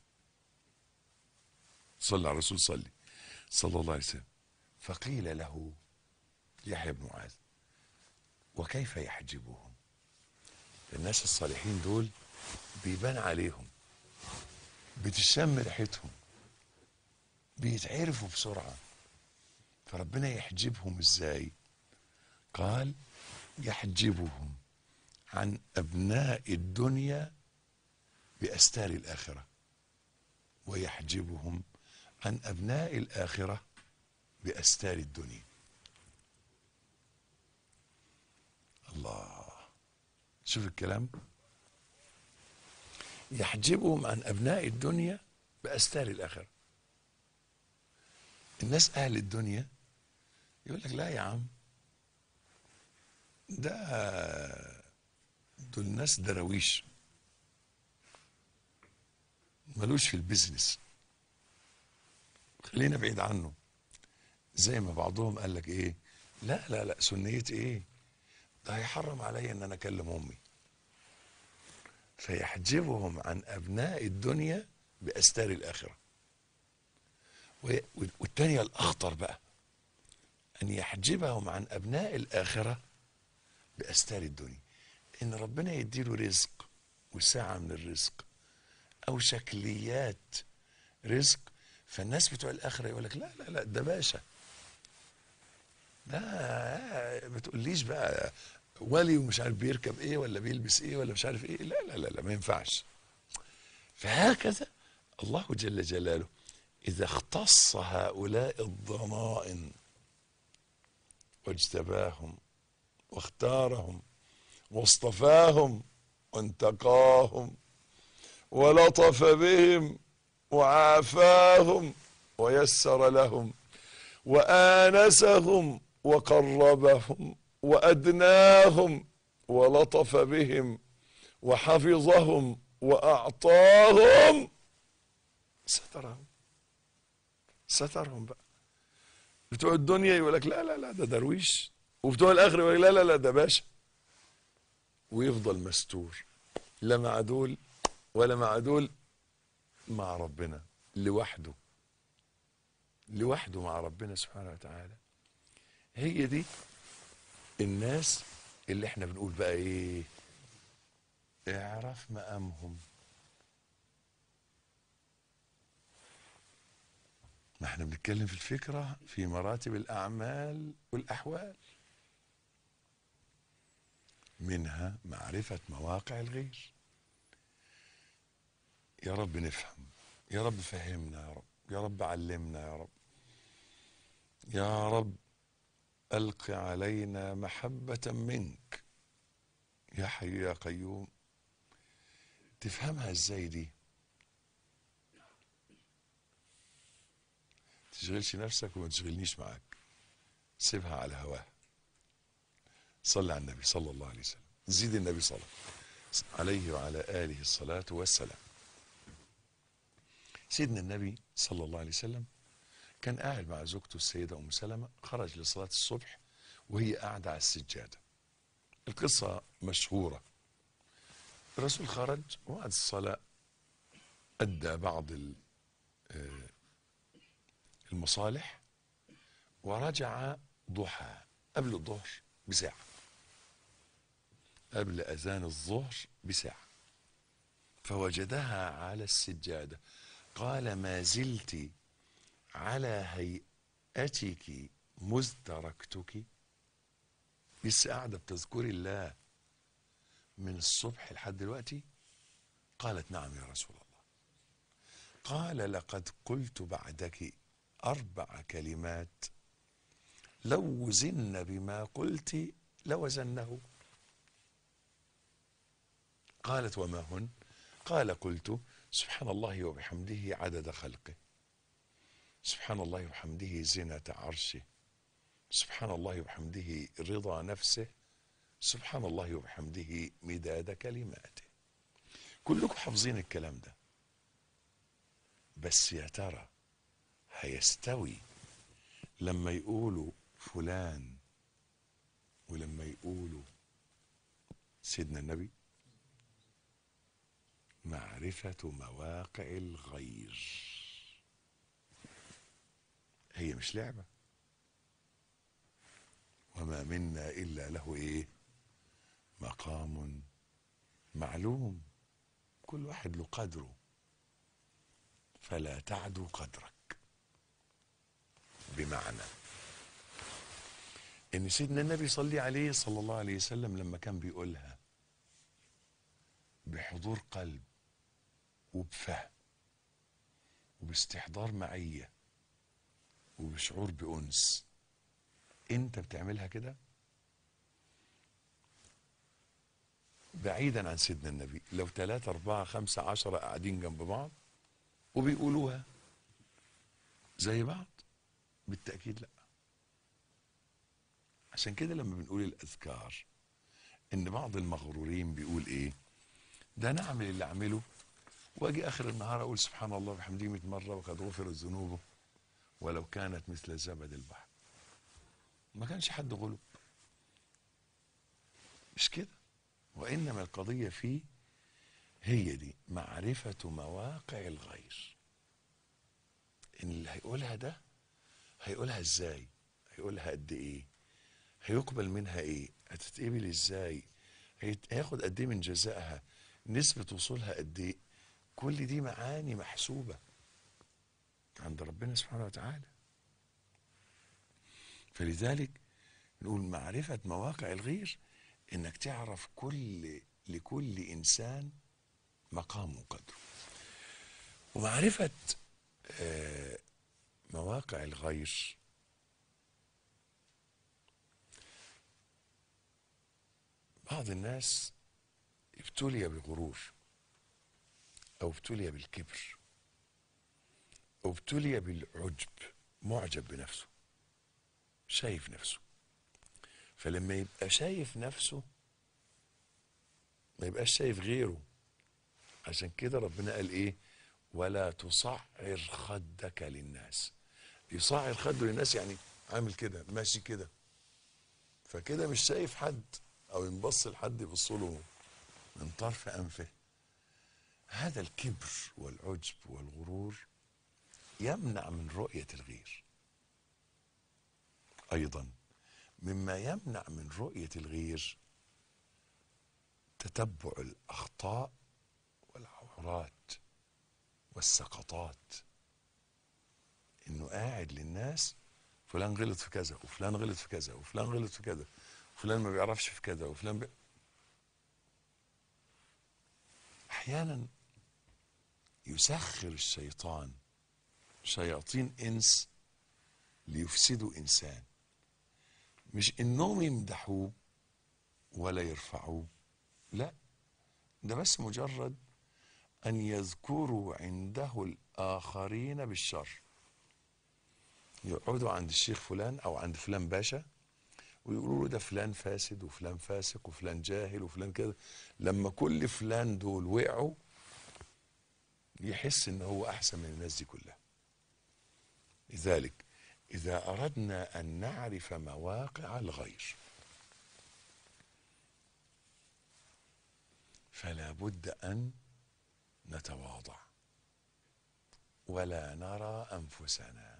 صلى على الرسول صلي صلى الله عليه وسلم فقيل له يحيى بن معاذ وكيف يحجبهم الناس الصالحين دول بيبان عليهم بتشم ريحتهم بيتعرفوا بسرعة فربنا يحجبهم ازاي قال يحجبهم عن أبناء الدنيا بأستار الآخرة ويحجبهم عن أبناء الآخرة بأستار الدنيا الله شوف الكلام يحجبهم عن أبناء الدنيا بأستار الآخرة الناس أهل الدنيا يقول لك لا يا عم ده دول ناس دراويش ملوش في البيزنس خلينا بعيد عنه زي ما بعضهم قال لك ايه لا لا لا سنيتي ايه ده هيحرم عليا ان انا اكلم امي فيحجبهم عن ابناء الدنيا باستار الاخره و- والتانية الاخطر بقى ان يحجبهم عن ابناء الاخره باستار الدنيا ان ربنا يديله رزق وسعه من الرزق او شكليات رزق فالناس بتوع الاخره يقول لك لا لا لا ده باشا ده ما تقوليش بقى ولي ومش عارف بيركب ايه ولا بيلبس ايه ولا مش عارف ايه لا لا لا, لا ما ينفعش فهكذا الله جل جلاله اذا اختص هؤلاء الضنائن واجتباهم واختارهم واصطفاهم وانتقاهم ولطف بهم وعافاهم ويسر لهم وآنسهم وقربهم وأدناهم ولطف بهم وحفظهم وأعطاهم سترهم سترهم بقى بتوع الدنيا يقول لك لا لا لا ده درويش وبتوع الآخرة يقول لك لا لا لا ده باشا ويفضل مستور لا مع دول ولا مع دول مع ربنا لوحده لوحده مع ربنا سبحانه وتعالى هي دي الناس اللي احنا بنقول بقى ايه اعرف مقامهم ما احنا بنتكلم في الفكرة في مراتب الأعمال والأحوال منها معرفة مواقع الغير يا رب نفهم يا رب فهمنا يا رب يا رب علمنا يا رب يا رب ألق علينا محبة منك يا حي يا قيوم تفهمها ازاي دي تشغلش نفسك وما تشغلنيش معاك سيبها على هواها صلى على النبي صلى الله عليه وسلم زيد النبي صلى عليه وعلى آله الصلاة والسلام سيدنا النبي صلى الله عليه وسلم كان قاعد مع زوجته السيدة أم سلمة خرج لصلاة الصبح وهي قاعدة على السجادة القصة مشهورة الرسول خرج وبعد الصلاة أدى بعض ال- آه، المصالح ورجع ضحى قبل الظهر بساعة قبل أذان الظهر بساعة فوجدها على السجادة قال ما زلت على هيئتك مذ تركتك لسه قاعدة بتذكري الله من الصبح لحد دلوقتي قالت نعم يا رسول الله قال لقد قلت بعدك أربع كلمات لو وزن بما قلت لوزنه قالت وما هن قال قلت سبحان الله وبحمده عدد خلقه سبحان الله وبحمده زنة عرشه سبحان الله وبحمده رضا نفسه سبحان الله وبحمده مداد كلماته كلكم حافظين الكلام ده بس يا ترى هيستوي لما يقولوا فلان ولما يقولوا سيدنا النبي معرفة مواقع الغير هي مش لعبة وما منا إلا له إيه مقام معلوم كل واحد له قدره فلا تعدو قدرك بمعنى ان سيدنا النبي صلي عليه صلى الله عليه وسلم لما كان بيقولها بحضور قلب وبفهم وباستحضار معية وبشعور بأنس انت بتعملها كده بعيدا عن سيدنا النبي لو ثلاثة أربعة خمسة عشرة قاعدين جنب بعض وبيقولوها زي بعض بالتأكيد لا عشان كده لما بنقول الأذكار إن بعض المغرورين بيقول إيه ده أنا أعمل اللي أعمله وأجي آخر النهار أقول سبحان الله وبحمده 100 مرة وقد غفرت ذنوبه ولو كانت مثل زبد البحر ما كانش حد غلب مش كده وإنما القضية فيه هي دي معرفة مواقع الغير إن اللي هيقولها ده هيقولها إزاي هيقولها قد إيه هيقبل منها إيه هتتقبل إزاي هيت- هياخد قد إيه من جزائها نسبة وصولها قد إيه كل دي معاني محسوبة عند ربنا سبحانه وتعالى فلذلك نقول معرفة مواقع الغير انك تعرف كل لكل انسان مقام وقدره ومعرفة آه، مواقع الغير بعض الناس ابتلي بغرور او ابتلي بالكبر او ابتلي بالعجب معجب بنفسه شايف نفسه فلما يبقى شايف نفسه ما يبقاش شايف غيره عشان كده ربنا قال ايه ولا تصعر خدك للناس يصعر خده للناس يعني عامل كده ماشي كده فكده مش شايف حد او ينبص لحد يبص له من طرف انفه هذا الكبر والعجب والغرور يمنع من رؤية الغير ايضا مما يمنع من رؤية الغير تتبع الأخطاء والعورات والسقطات إنه قاعد للناس فلان غلط في كذا وفلان غلط في كذا وفلان غلط في كذا وفلان ما بيعرفش في كذا وفلان بي... أحيانا يسخر الشيطان شياطين إنس ليفسدوا إنسان مش انهم يمدحوه ولا يرفعوه لا ده بس مجرد ان يذكروا عنده الاخرين بالشر يقعدوا عند الشيخ فلان او عند فلان باشا ويقولوا له ده فلان فاسد وفلان فاسق وفلان جاهل وفلان كده لما كل فلان دول وقعوا يحس ان هو احسن من الناس دي كلها لذلك إذا أردنا أن نعرف مواقع الغير فلا بد أن نتواضع ولا نرى أنفسنا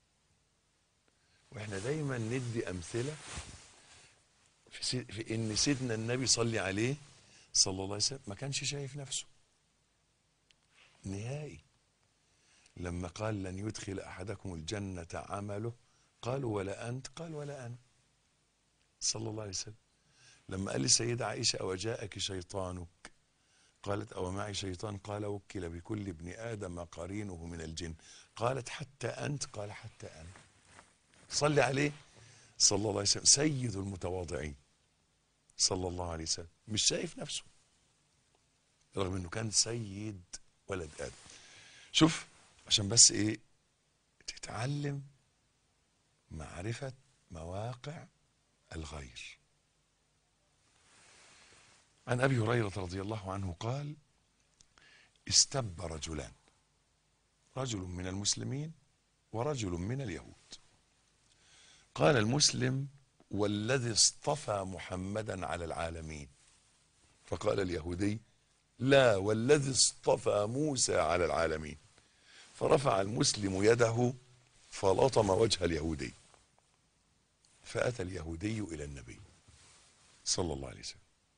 وإحنا دايما ندي أمثلة في, سي في إن سيدنا النبي صلي عليه صلى الله عليه وسلم ما كانش شايف نفسه نهائي لما قال لن يدخل أحدكم الجنة عمله قالوا ولا أنت قال ولا أنا صلى الله عليه وسلم لما قال للسيدة عائشة أو جاءك شيطانك قالت أو معي شيطان قال وكل بكل ابن آدم قرينه من الجن قالت حتى أنت قال حتى أنا صلي عليه صلى الله عليه وسلم سيد المتواضعين صلى الله عليه وسلم مش شايف نفسه رغم انه كان سيد ولد ادم شوف عشان بس ايه تتعلم معرفة مواقع الغير عن ابي هريرة رضي الله عنه قال استب رجلان رجل من المسلمين ورجل من اليهود قال المسلم والذي اصطفى محمدا على العالمين فقال اليهودي لا والذي اصطفى موسى على العالمين فرفع المسلم يده فلطم وجه اليهودي فأتى اليهودي إلى النبي صلى الله عليه وسلم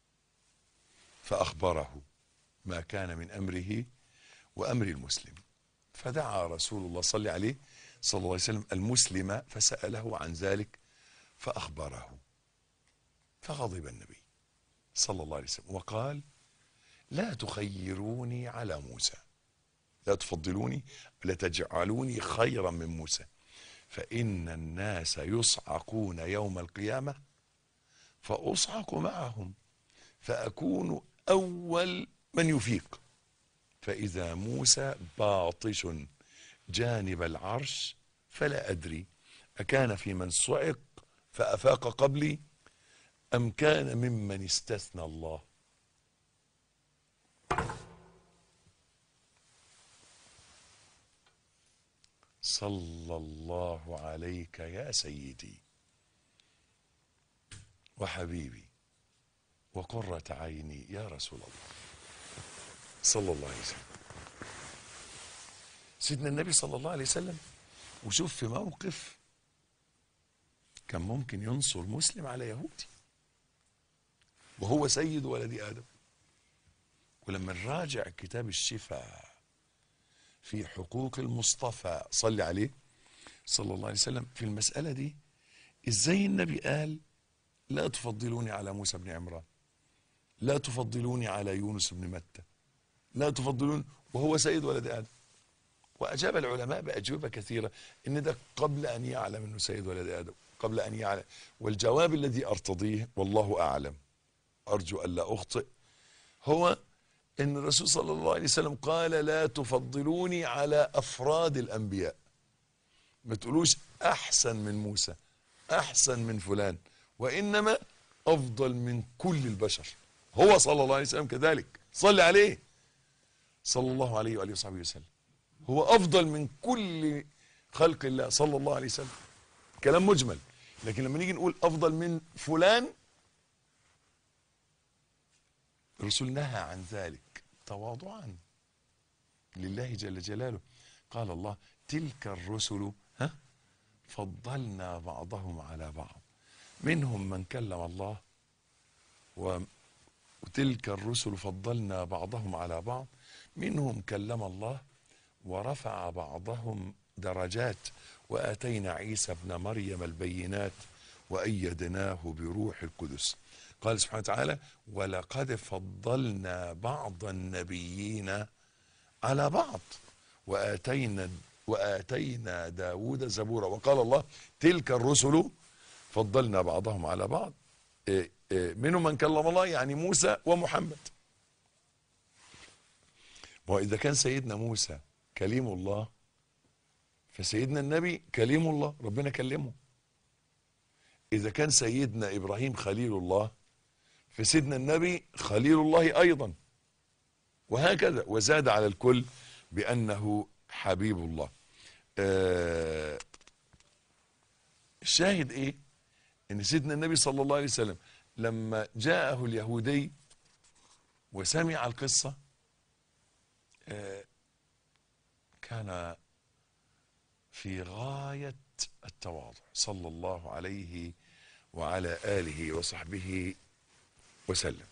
فأخبره ما كان من أمره وأمر المسلم فدعا رسول الله صلى عليه صلى الله عليه وسلم المسلم فسأله عن ذلك فأخبره فغضب النبي صلى الله عليه وسلم وقال لا تخيروني على موسى لا تفضلوني لا تجعلوني خيرا من موسى فإن الناس يصعقون يوم القيامة فأصعق معهم فأكون أول من يفيق فإذا موسى باطش جانب العرش فلا أدري أكان في من صعق فأفاق قبلي أم كان ممن استثنى الله صلى الله عليك يا سيدي وحبيبي وقرة عيني يا رسول الله صلى الله عليه وسلم سيدنا النبي صلى الله عليه وسلم وشوف في موقف كان ممكن ينصر مسلم على يهودي وهو سيد ولد آدم ولما نراجع كتاب الشفاء في حقوق المصطفى صلي عليه صلى الله عليه وسلم في المسألة دي ازاي النبي قال لا تفضلوني على موسى بن عمران لا تفضلوني على يونس بن متى لا تفضلون وهو سيد ولد آدم وأجاب العلماء بأجوبة كثيرة إن ده قبل أن يعلم أنه سيد ولد آدم قبل أن يعلم والجواب الذي أرتضيه والله أعلم أرجو أن لا أخطئ هو ان الرسول صلى الله عليه وسلم قال لا تفضلوني على افراد الانبياء ما تقولوش احسن من موسى احسن من فلان وانما افضل من كل البشر هو صلى الله عليه وسلم كذلك صلي عليه صلى الله عليه واله وصحبه وسلم هو افضل من كل خلق الله صلى الله عليه وسلم كلام مجمل لكن لما نيجي نقول افضل من فلان الرسول نهى عن ذلك تواضعا لله جل جلاله قال الله تلك الرسل ها فضلنا بعضهم على بعض منهم من كلم الله وتلك الرسل فضلنا بعضهم على بعض منهم كلم الله ورفع بعضهم درجات واتينا عيسى ابن مريم البينات وايدناه بروح القدس قال سبحانه وتعالى ولقد فضلنا بعض النبيين على بعض وآتينا وآتينا داود زبورا وقال الله تلك الرسل فضلنا بعضهم على بعض إيه إيه منهم من كلم الله يعني موسى ومحمد وإذا كان سيدنا موسى كليم الله فسيدنا النبي كليم الله ربنا كلمه إذا كان سيدنا إبراهيم خليل الله فسيدنا النبي خليل الله أيضا وهكذا وزاد على الكل بأنه حبيب الله آه الشاهد ايه ان سيدنا النبي صلى الله عليه وسلم لما جاءه اليهودي وسمع القصة آه كان في غاية التواضع صلى الله عليه وعلى آله وصحبه وسلم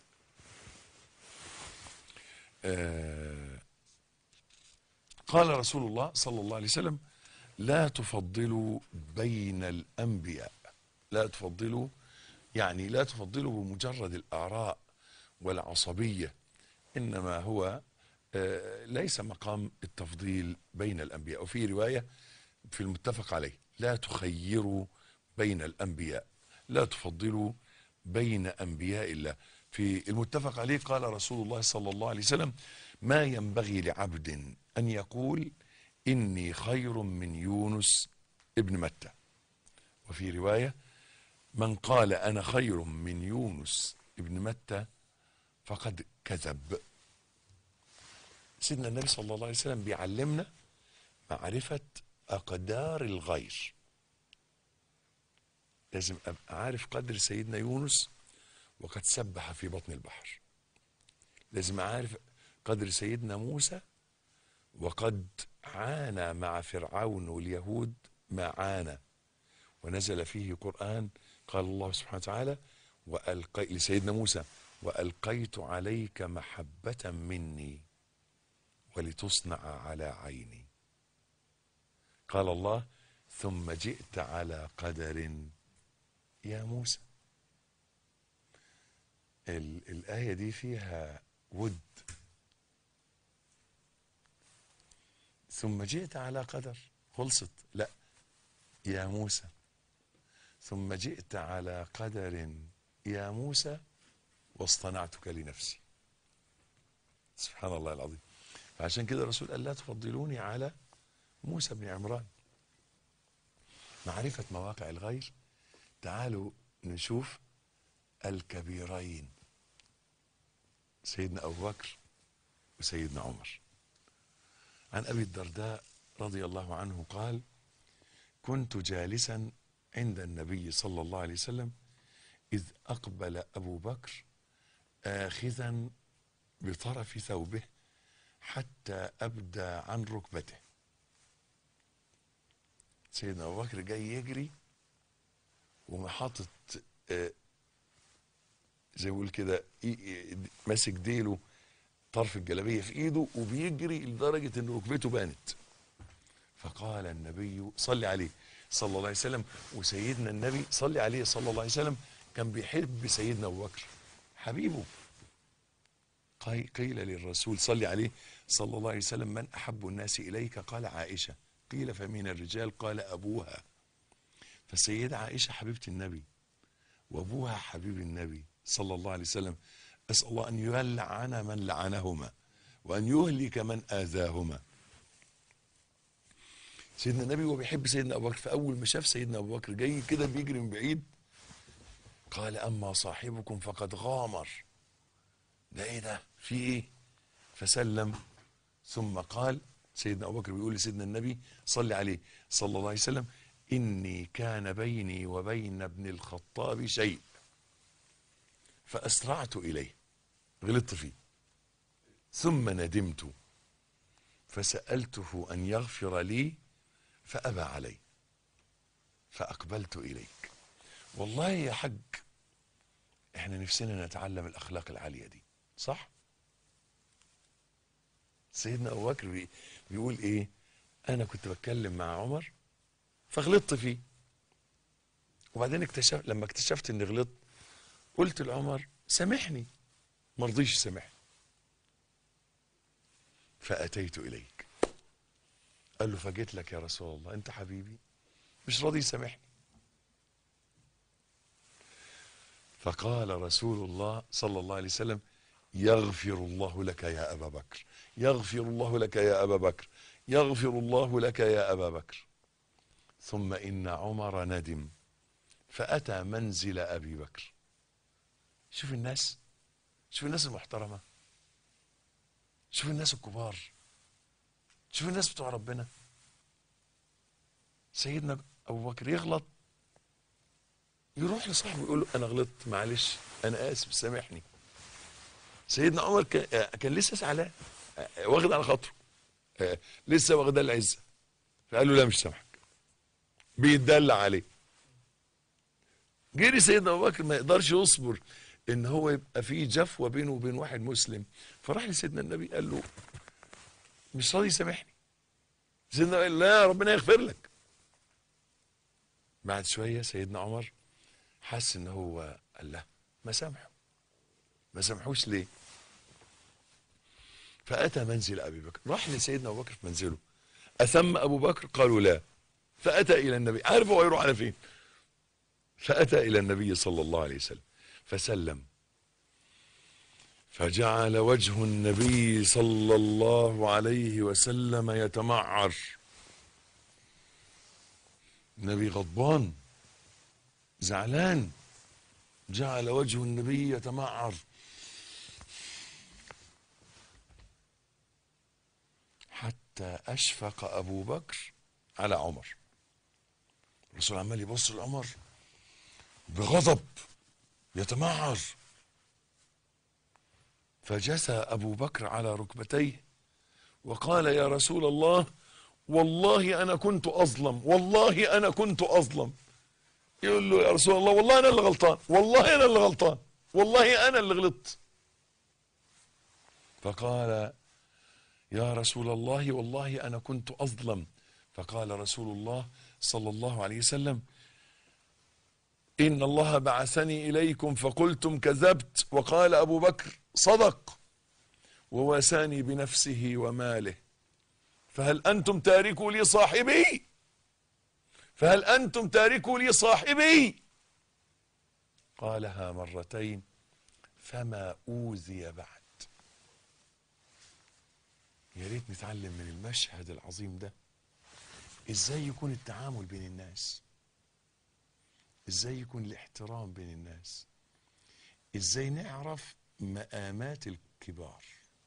آه قال رسول الله صلى الله عليه وسلم لا تفضلوا بين الأنبياء لا تفضلوا يعني لا تفضلوا بمجرد الآراء والعصبية إنما هو آه ليس مقام التفضيل بين الأنبياء وفي رواية في المتفق عليه لا تخيروا بين الأنبياء لا تفضلوا بين أنبياء الله في المتفق عليه قال رسول الله صلى الله عليه وسلم ما ينبغي لعبد أن يقول إني خير من يونس ابن متى وفي رواية من قال أنا خير من يونس ابن متى فقد كذب سيدنا النبي صلى الله عليه وسلم بيعلمنا معرفة أقدار الغير لازم أبقى عارف قدر سيدنا يونس وقد سبح في بطن البحر لازم عارف قدر سيدنا موسى وقد عانى مع فرعون واليهود ما عانى ونزل فيه قرآن قال الله سبحانه وتعالى وألقي لسيدنا موسى وألقيت عليك محبة مني ولتصنع على عيني قال الله ثم جئت على قدر يا موسى ال- الآية دي فيها ود ثم جئت على قدر خلصت لا يا موسى ثم جئت على قدر يا موسى واصطنعتك لنفسي سبحان الله العظيم فعشان كده الرسول قال لا تفضلوني على موسى بن عمران معرفة مواقع الغير تعالوا نشوف الكبيرين سيدنا أبو بكر وسيدنا عمر عن أبي الدرداء رضي الله عنه قال كنت جالسا عند النبي صلى الله عليه وسلم إذ أقبل أبو بكر آخذا بطرف ثوبه حتى أبدى عن ركبته سيدنا أبو بكر جاي يجري ومحاطط آه، زي ما بيقول كده إي- إي- ماسك ديله طرف الجلابيه في ايده وبيجري لدرجه ان ركبته بانت فقال النبي صلي عليه صلى الله عليه وسلم وسيدنا النبي صلي عليه صلى الله عليه وسلم كان بيحب سيدنا ابو بكر حبيبه قي- قيل للرسول صلي عليه صلى الله عليه وسلم من احب الناس اليك قال عائشه قيل فمن الرجال قال ابوها فالسيده عائشه حبيبه النبي وابوها حبيب النبي صلى الله عليه وسلم اسال الله ان يلعن من لعنهما وان يهلك من اذاهما سيدنا النبي وهو بيحب سيدنا ابو بكر فاول ما شاف سيدنا ابو بكر جاي كده بيجري من بعيد قال اما صاحبكم فقد غامر ده ايه ده في ايه فسلم ثم قال سيدنا ابو بكر بيقول لسيدنا النبي صلى عليه صلى الله عليه وسلم اني كان بيني وبين ابن الخطاب شيء فاسرعت اليه غلطت فيه ثم ندمت فسالته ان يغفر لي فابى علي فاقبلت اليك والله يا حج احنا نفسنا نتعلم الاخلاق العاليه دي صح سيدنا ابو بكر بي- بيقول ايه انا كنت بتكلم مع عمر فغلطت فيه وبعدين اكتشف لما اكتشفت اني غلطت قلت لعمر سامحني ما رضيش يسامحني فاتيت اليك قال له فجيت لك يا رسول الله انت حبيبي مش راضي يسامحني فقال رسول الله صلى الله عليه وسلم يغفر الله لك يا ابا بكر يغفر الله لك يا ابا بكر يغفر الله لك يا ابا بكر ثم ان عمر ندم فاتى منزل ابي بكر شوف الناس شوف الناس المحترمه شوف الناس الكبار شوف الناس بتوع ربنا سيدنا ابو بكر يغلط يروح لصاحبه يقول له انا غلطت معلش انا اسف سامحني سيدنا عمر كان, آه، كان لسه زعلان آه، واخد على خاطره آه، لسه واخد العزه فقال له لا مش سامحك بيتدلع عليه جري سيدنا ابو بكر ما يقدرش يصبر ان هو يبقى في جفوه بينه وبين واحد مسلم فراح لسيدنا النبي قال له مش راضي يسامحني سيدنا قال لا ربنا يغفر لك بعد شويه سيدنا عمر حس ان هو قال لا ما سامحه ما سامحوش ليه فاتى منزل ابي بكر راح لسيدنا ابو بكر في منزله اثم ابو بكر قالوا لا فاتى الى النبي عارف هو يروح على فين فاتى الى النبي صلى الله عليه وسلم فسلم فجعل وجه النبي صلى الله عليه وسلم يتمعر النبي غضبان زعلان جعل وجه النبي يتمعر حتى أشفق أبو بكر على عمر الرسول عمال يبص لعمر بغضب يتمعر فجثى أبو بكر على ركبتيه وقال يا رسول الله والله أنا كنت أظلم والله أنا كنت أظلم يقول له يا رسول الله والله أنا اللي غلطان والله أنا اللي غلطان والله أنا اللي غلطت فقال يا رسول الله والله أنا كنت أظلم فقال رسول الله صلى الله عليه وسلم إن الله بعثني إليكم فقلتم كذبت وقال أبو بكر صدق وواساني بنفسه وماله فهل أنتم تاركوا لي صاحبي فهل أنتم تاركوا لي صاحبي قالها مرتين فما أوذي بعد يا ريت نتعلم من المشهد العظيم ده ازاي يكون التعامل بين الناس ازاي يكون الاحترام بين الناس ازاي نعرف مقامات الكبار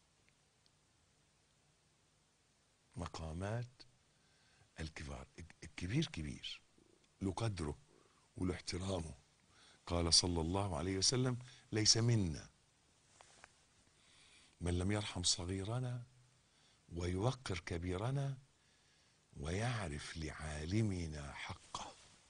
مقامات الكبار الكبير كبير له قدره وله احترامه قال صلى الله عليه وسلم ليس منا من لم يرحم صغيرنا ويوقر كبيرنا ويعرف لعالمنا حقه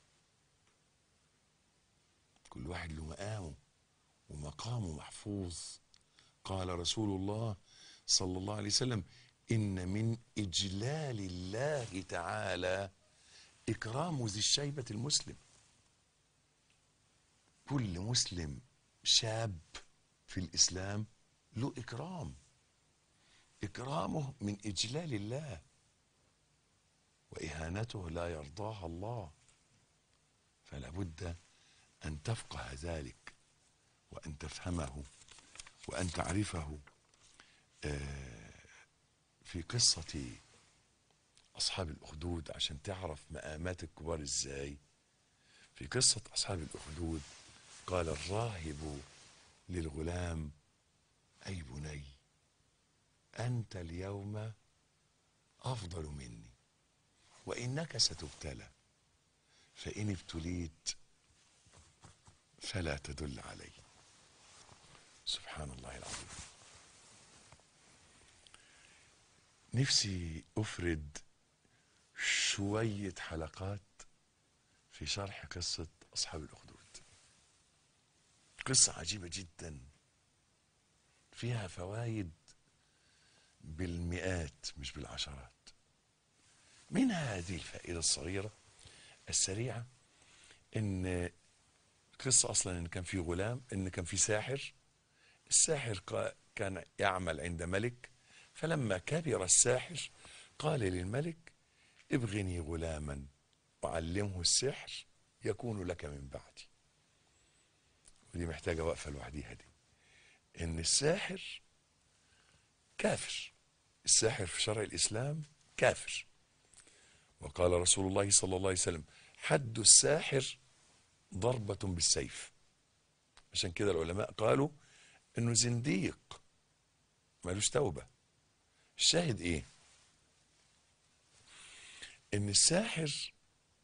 كل واحد له مقامه ومقامه محفوظ قال رسول الله صلى الله عليه وسلم إن من إجلال الله تعالى إكرام ذي الشيبة المسلم كل مسلم شاب في الإسلام له إكرام إكرامه من إجلال الله وإهانته لا يرضاها الله فلا بد أن تفقه ذلك وأن تفهمه وأن تعرفه آه، في قصة أصحاب الأخدود عشان تعرف مقامات الكبار إزاي في قصة أصحاب الأخدود قال الراهب للغلام أي بني أنت اليوم أفضل مني وإنك ستبتلى فإن ابتليت فلا تدل علي سبحان الله العظيم نفسي أفرد شوية حلقات في شرح قصة أصحاب الأخدود قصة عجيبة جدا فيها فوائد بالمئات مش بالعشرات من هذه الفائدة الصغيرة السريعة ان قصة اصلا ان كان في غلام ان كان في ساحر الساحر قا- كان يعمل عند ملك فلما كبر الساحر قال للملك ابغني غلاما وعلمه السحر يكون لك من بعدي ودي محتاجة وقفة لوحديها دي ان الساحر كافر الساحر في شرع الإسلام كافر وقال رسول الله صلى الله عليه وسلم حد الساحر ضربة بالسيف عشان كده العلماء قالوا انه زنديق ملوش توبة الشاهد ايه ان الساحر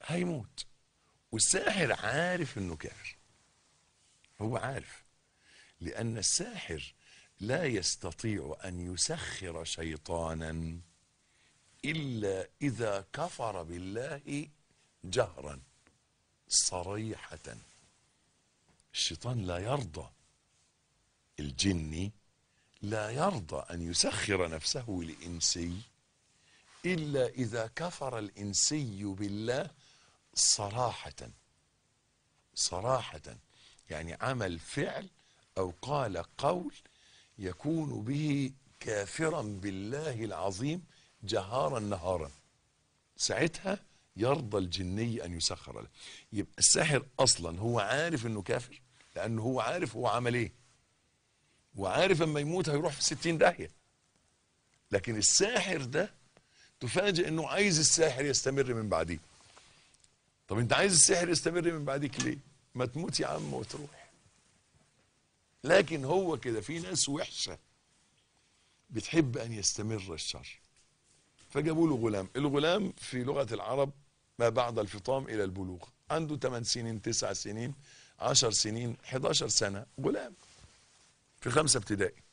هيموت والساحر عارف انه كافر هو عارف لان الساحر لا يستطيع ان يسخر شيطانا الا اذا كفر بالله جهرا صريحه الشيطان لا يرضى الجني لا يرضى ان يسخر نفسه لانسي الا اذا كفر الانسي بالله صراحه صراحه يعني عمل فعل او قال قول يكون به كافرا بالله العظيم جهارا نهارا ساعتها يرضى الجني ان يسخر له يبقى الساحر اصلا هو عارف انه كافر لانه هو عارف هو عمل ايه وعارف اما يموت هيروح في ستين داهيه لكن الساحر ده تفاجئ انه عايز الساحر يستمر من بعديه طب انت عايز السحر يستمر من بعدك ليه ما تموت يا عم وتروح لكن هو كده في ناس وحشة بتحب أن يستمر الشر فجابوا له غلام الغلام في لغة العرب ما بعد الفطام إلى البلوغ عنده 8 سنين 9 سنين 10 سنين 11 سنة غلام في خمسة ابتدائي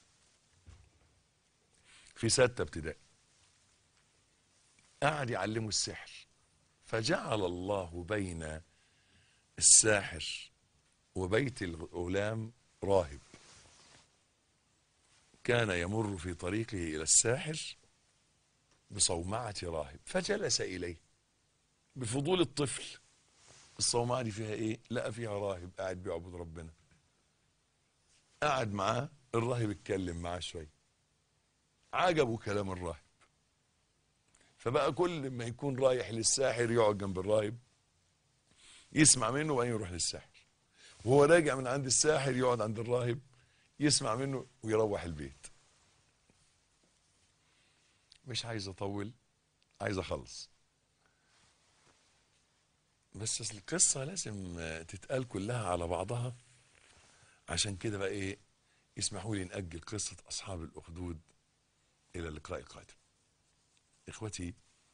في ستة ابتدائي قعد يعلمه السحر فجعل الله بين الساحر وبيت الغلام راهب كان يمر في طريقه إلى الساحر بصومعة راهب فجلس إليه بفضول الطفل الصومعة دي فيها إيه؟ لقى فيها راهب قاعد بيعبد ربنا قعد معاه الراهب اتكلم معاه شوية عجبه كلام الراهب فبقى كل ما يكون رايح للساحر يقعد جنب الراهب يسمع منه وبعدين يروح للساحر وهو راجع من عند الساحر يقعد عند الراهب يسمع منه ويروح البيت مش عايز اطول عايز اخلص بس أصل القصة لازم تتقال كلها على بعضها عشان كده بقى ايه اسمحوا لي نأجل قصة أصحاب الأخدود إلى اللقاء القادم إخوتي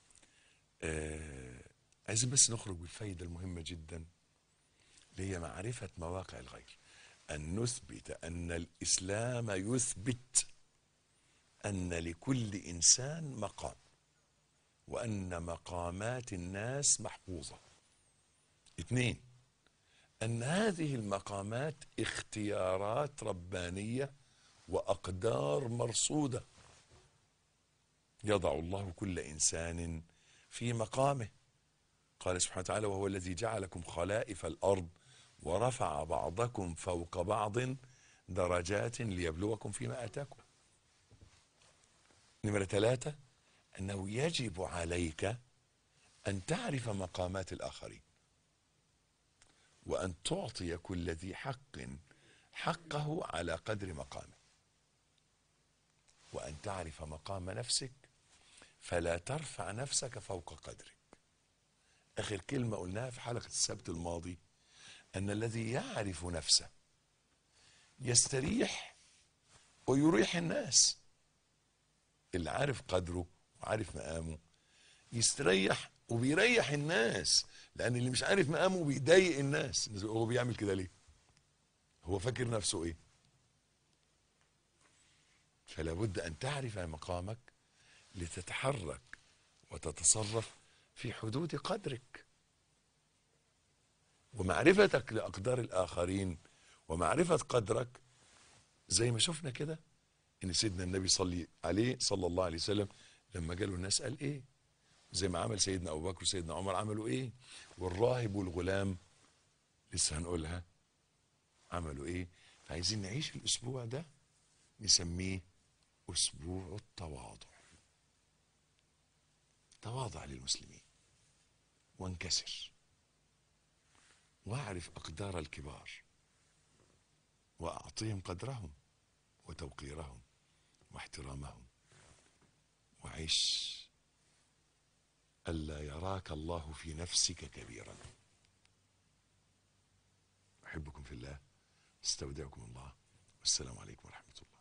آه عايزين بس نخرج بالفايدة المهمة جدا اللي هي معرفة مواقع الغير أن نثبت أن الإسلام يثبت أن لكل إنسان مقام وأن مقامات الناس محفوظة اثنين أن هذه المقامات اختيارات ربانية وأقدار مرصودة يضع الله كل إنسان في مقامه قال سبحانه وتعالى وهو الذي جعلكم خلائف الأرض ورفع بعضكم فوق بعض درجات ليبلوكم فيما آتاكم نمرة ثلاثة أنه يجب عليك أن تعرف مقامات الآخرين وأن تعطي كل ذي حق حقه على قدر مقامه وأن تعرف مقام نفسك فلا ترفع نفسك فوق قدرك آخر كلمة قلناها في حلقة السبت الماضي أن الذي يعرف نفسه يستريح ويريح الناس اللي عارف قدره وعارف مقامه يستريح وبيريح الناس لأن اللي مش عارف مقامه بيضايق الناس هو بيعمل كده ليه هو فاكر نفسه ايه فلا بد أن تعرف مقامك لتتحرك وتتصرف في حدود قدرك ومعرفتك لأقدار الآخرين ومعرفة قدرك زي ما شفنا كده ان سيدنا النبي صلي عليه صلى الله عليه وسلم لما جاله الناس قال ايه زي ما عمل سيدنا ابو بكر وسيدنا عمر عملوا ايه والراهب والغلام لسه هنقولها عملوا ايه فعايزين نعيش الاسبوع ده نسميه اسبوع التواضع تواضع للمسلمين وانكسر واعرف اقدار الكبار واعطيهم قدرهم وتوقيرهم واحترامهم وعش ألا يراك الله في نفسك كبيرا أحبكم في الله استودعكم الله والسلام عليكم ورحمة الله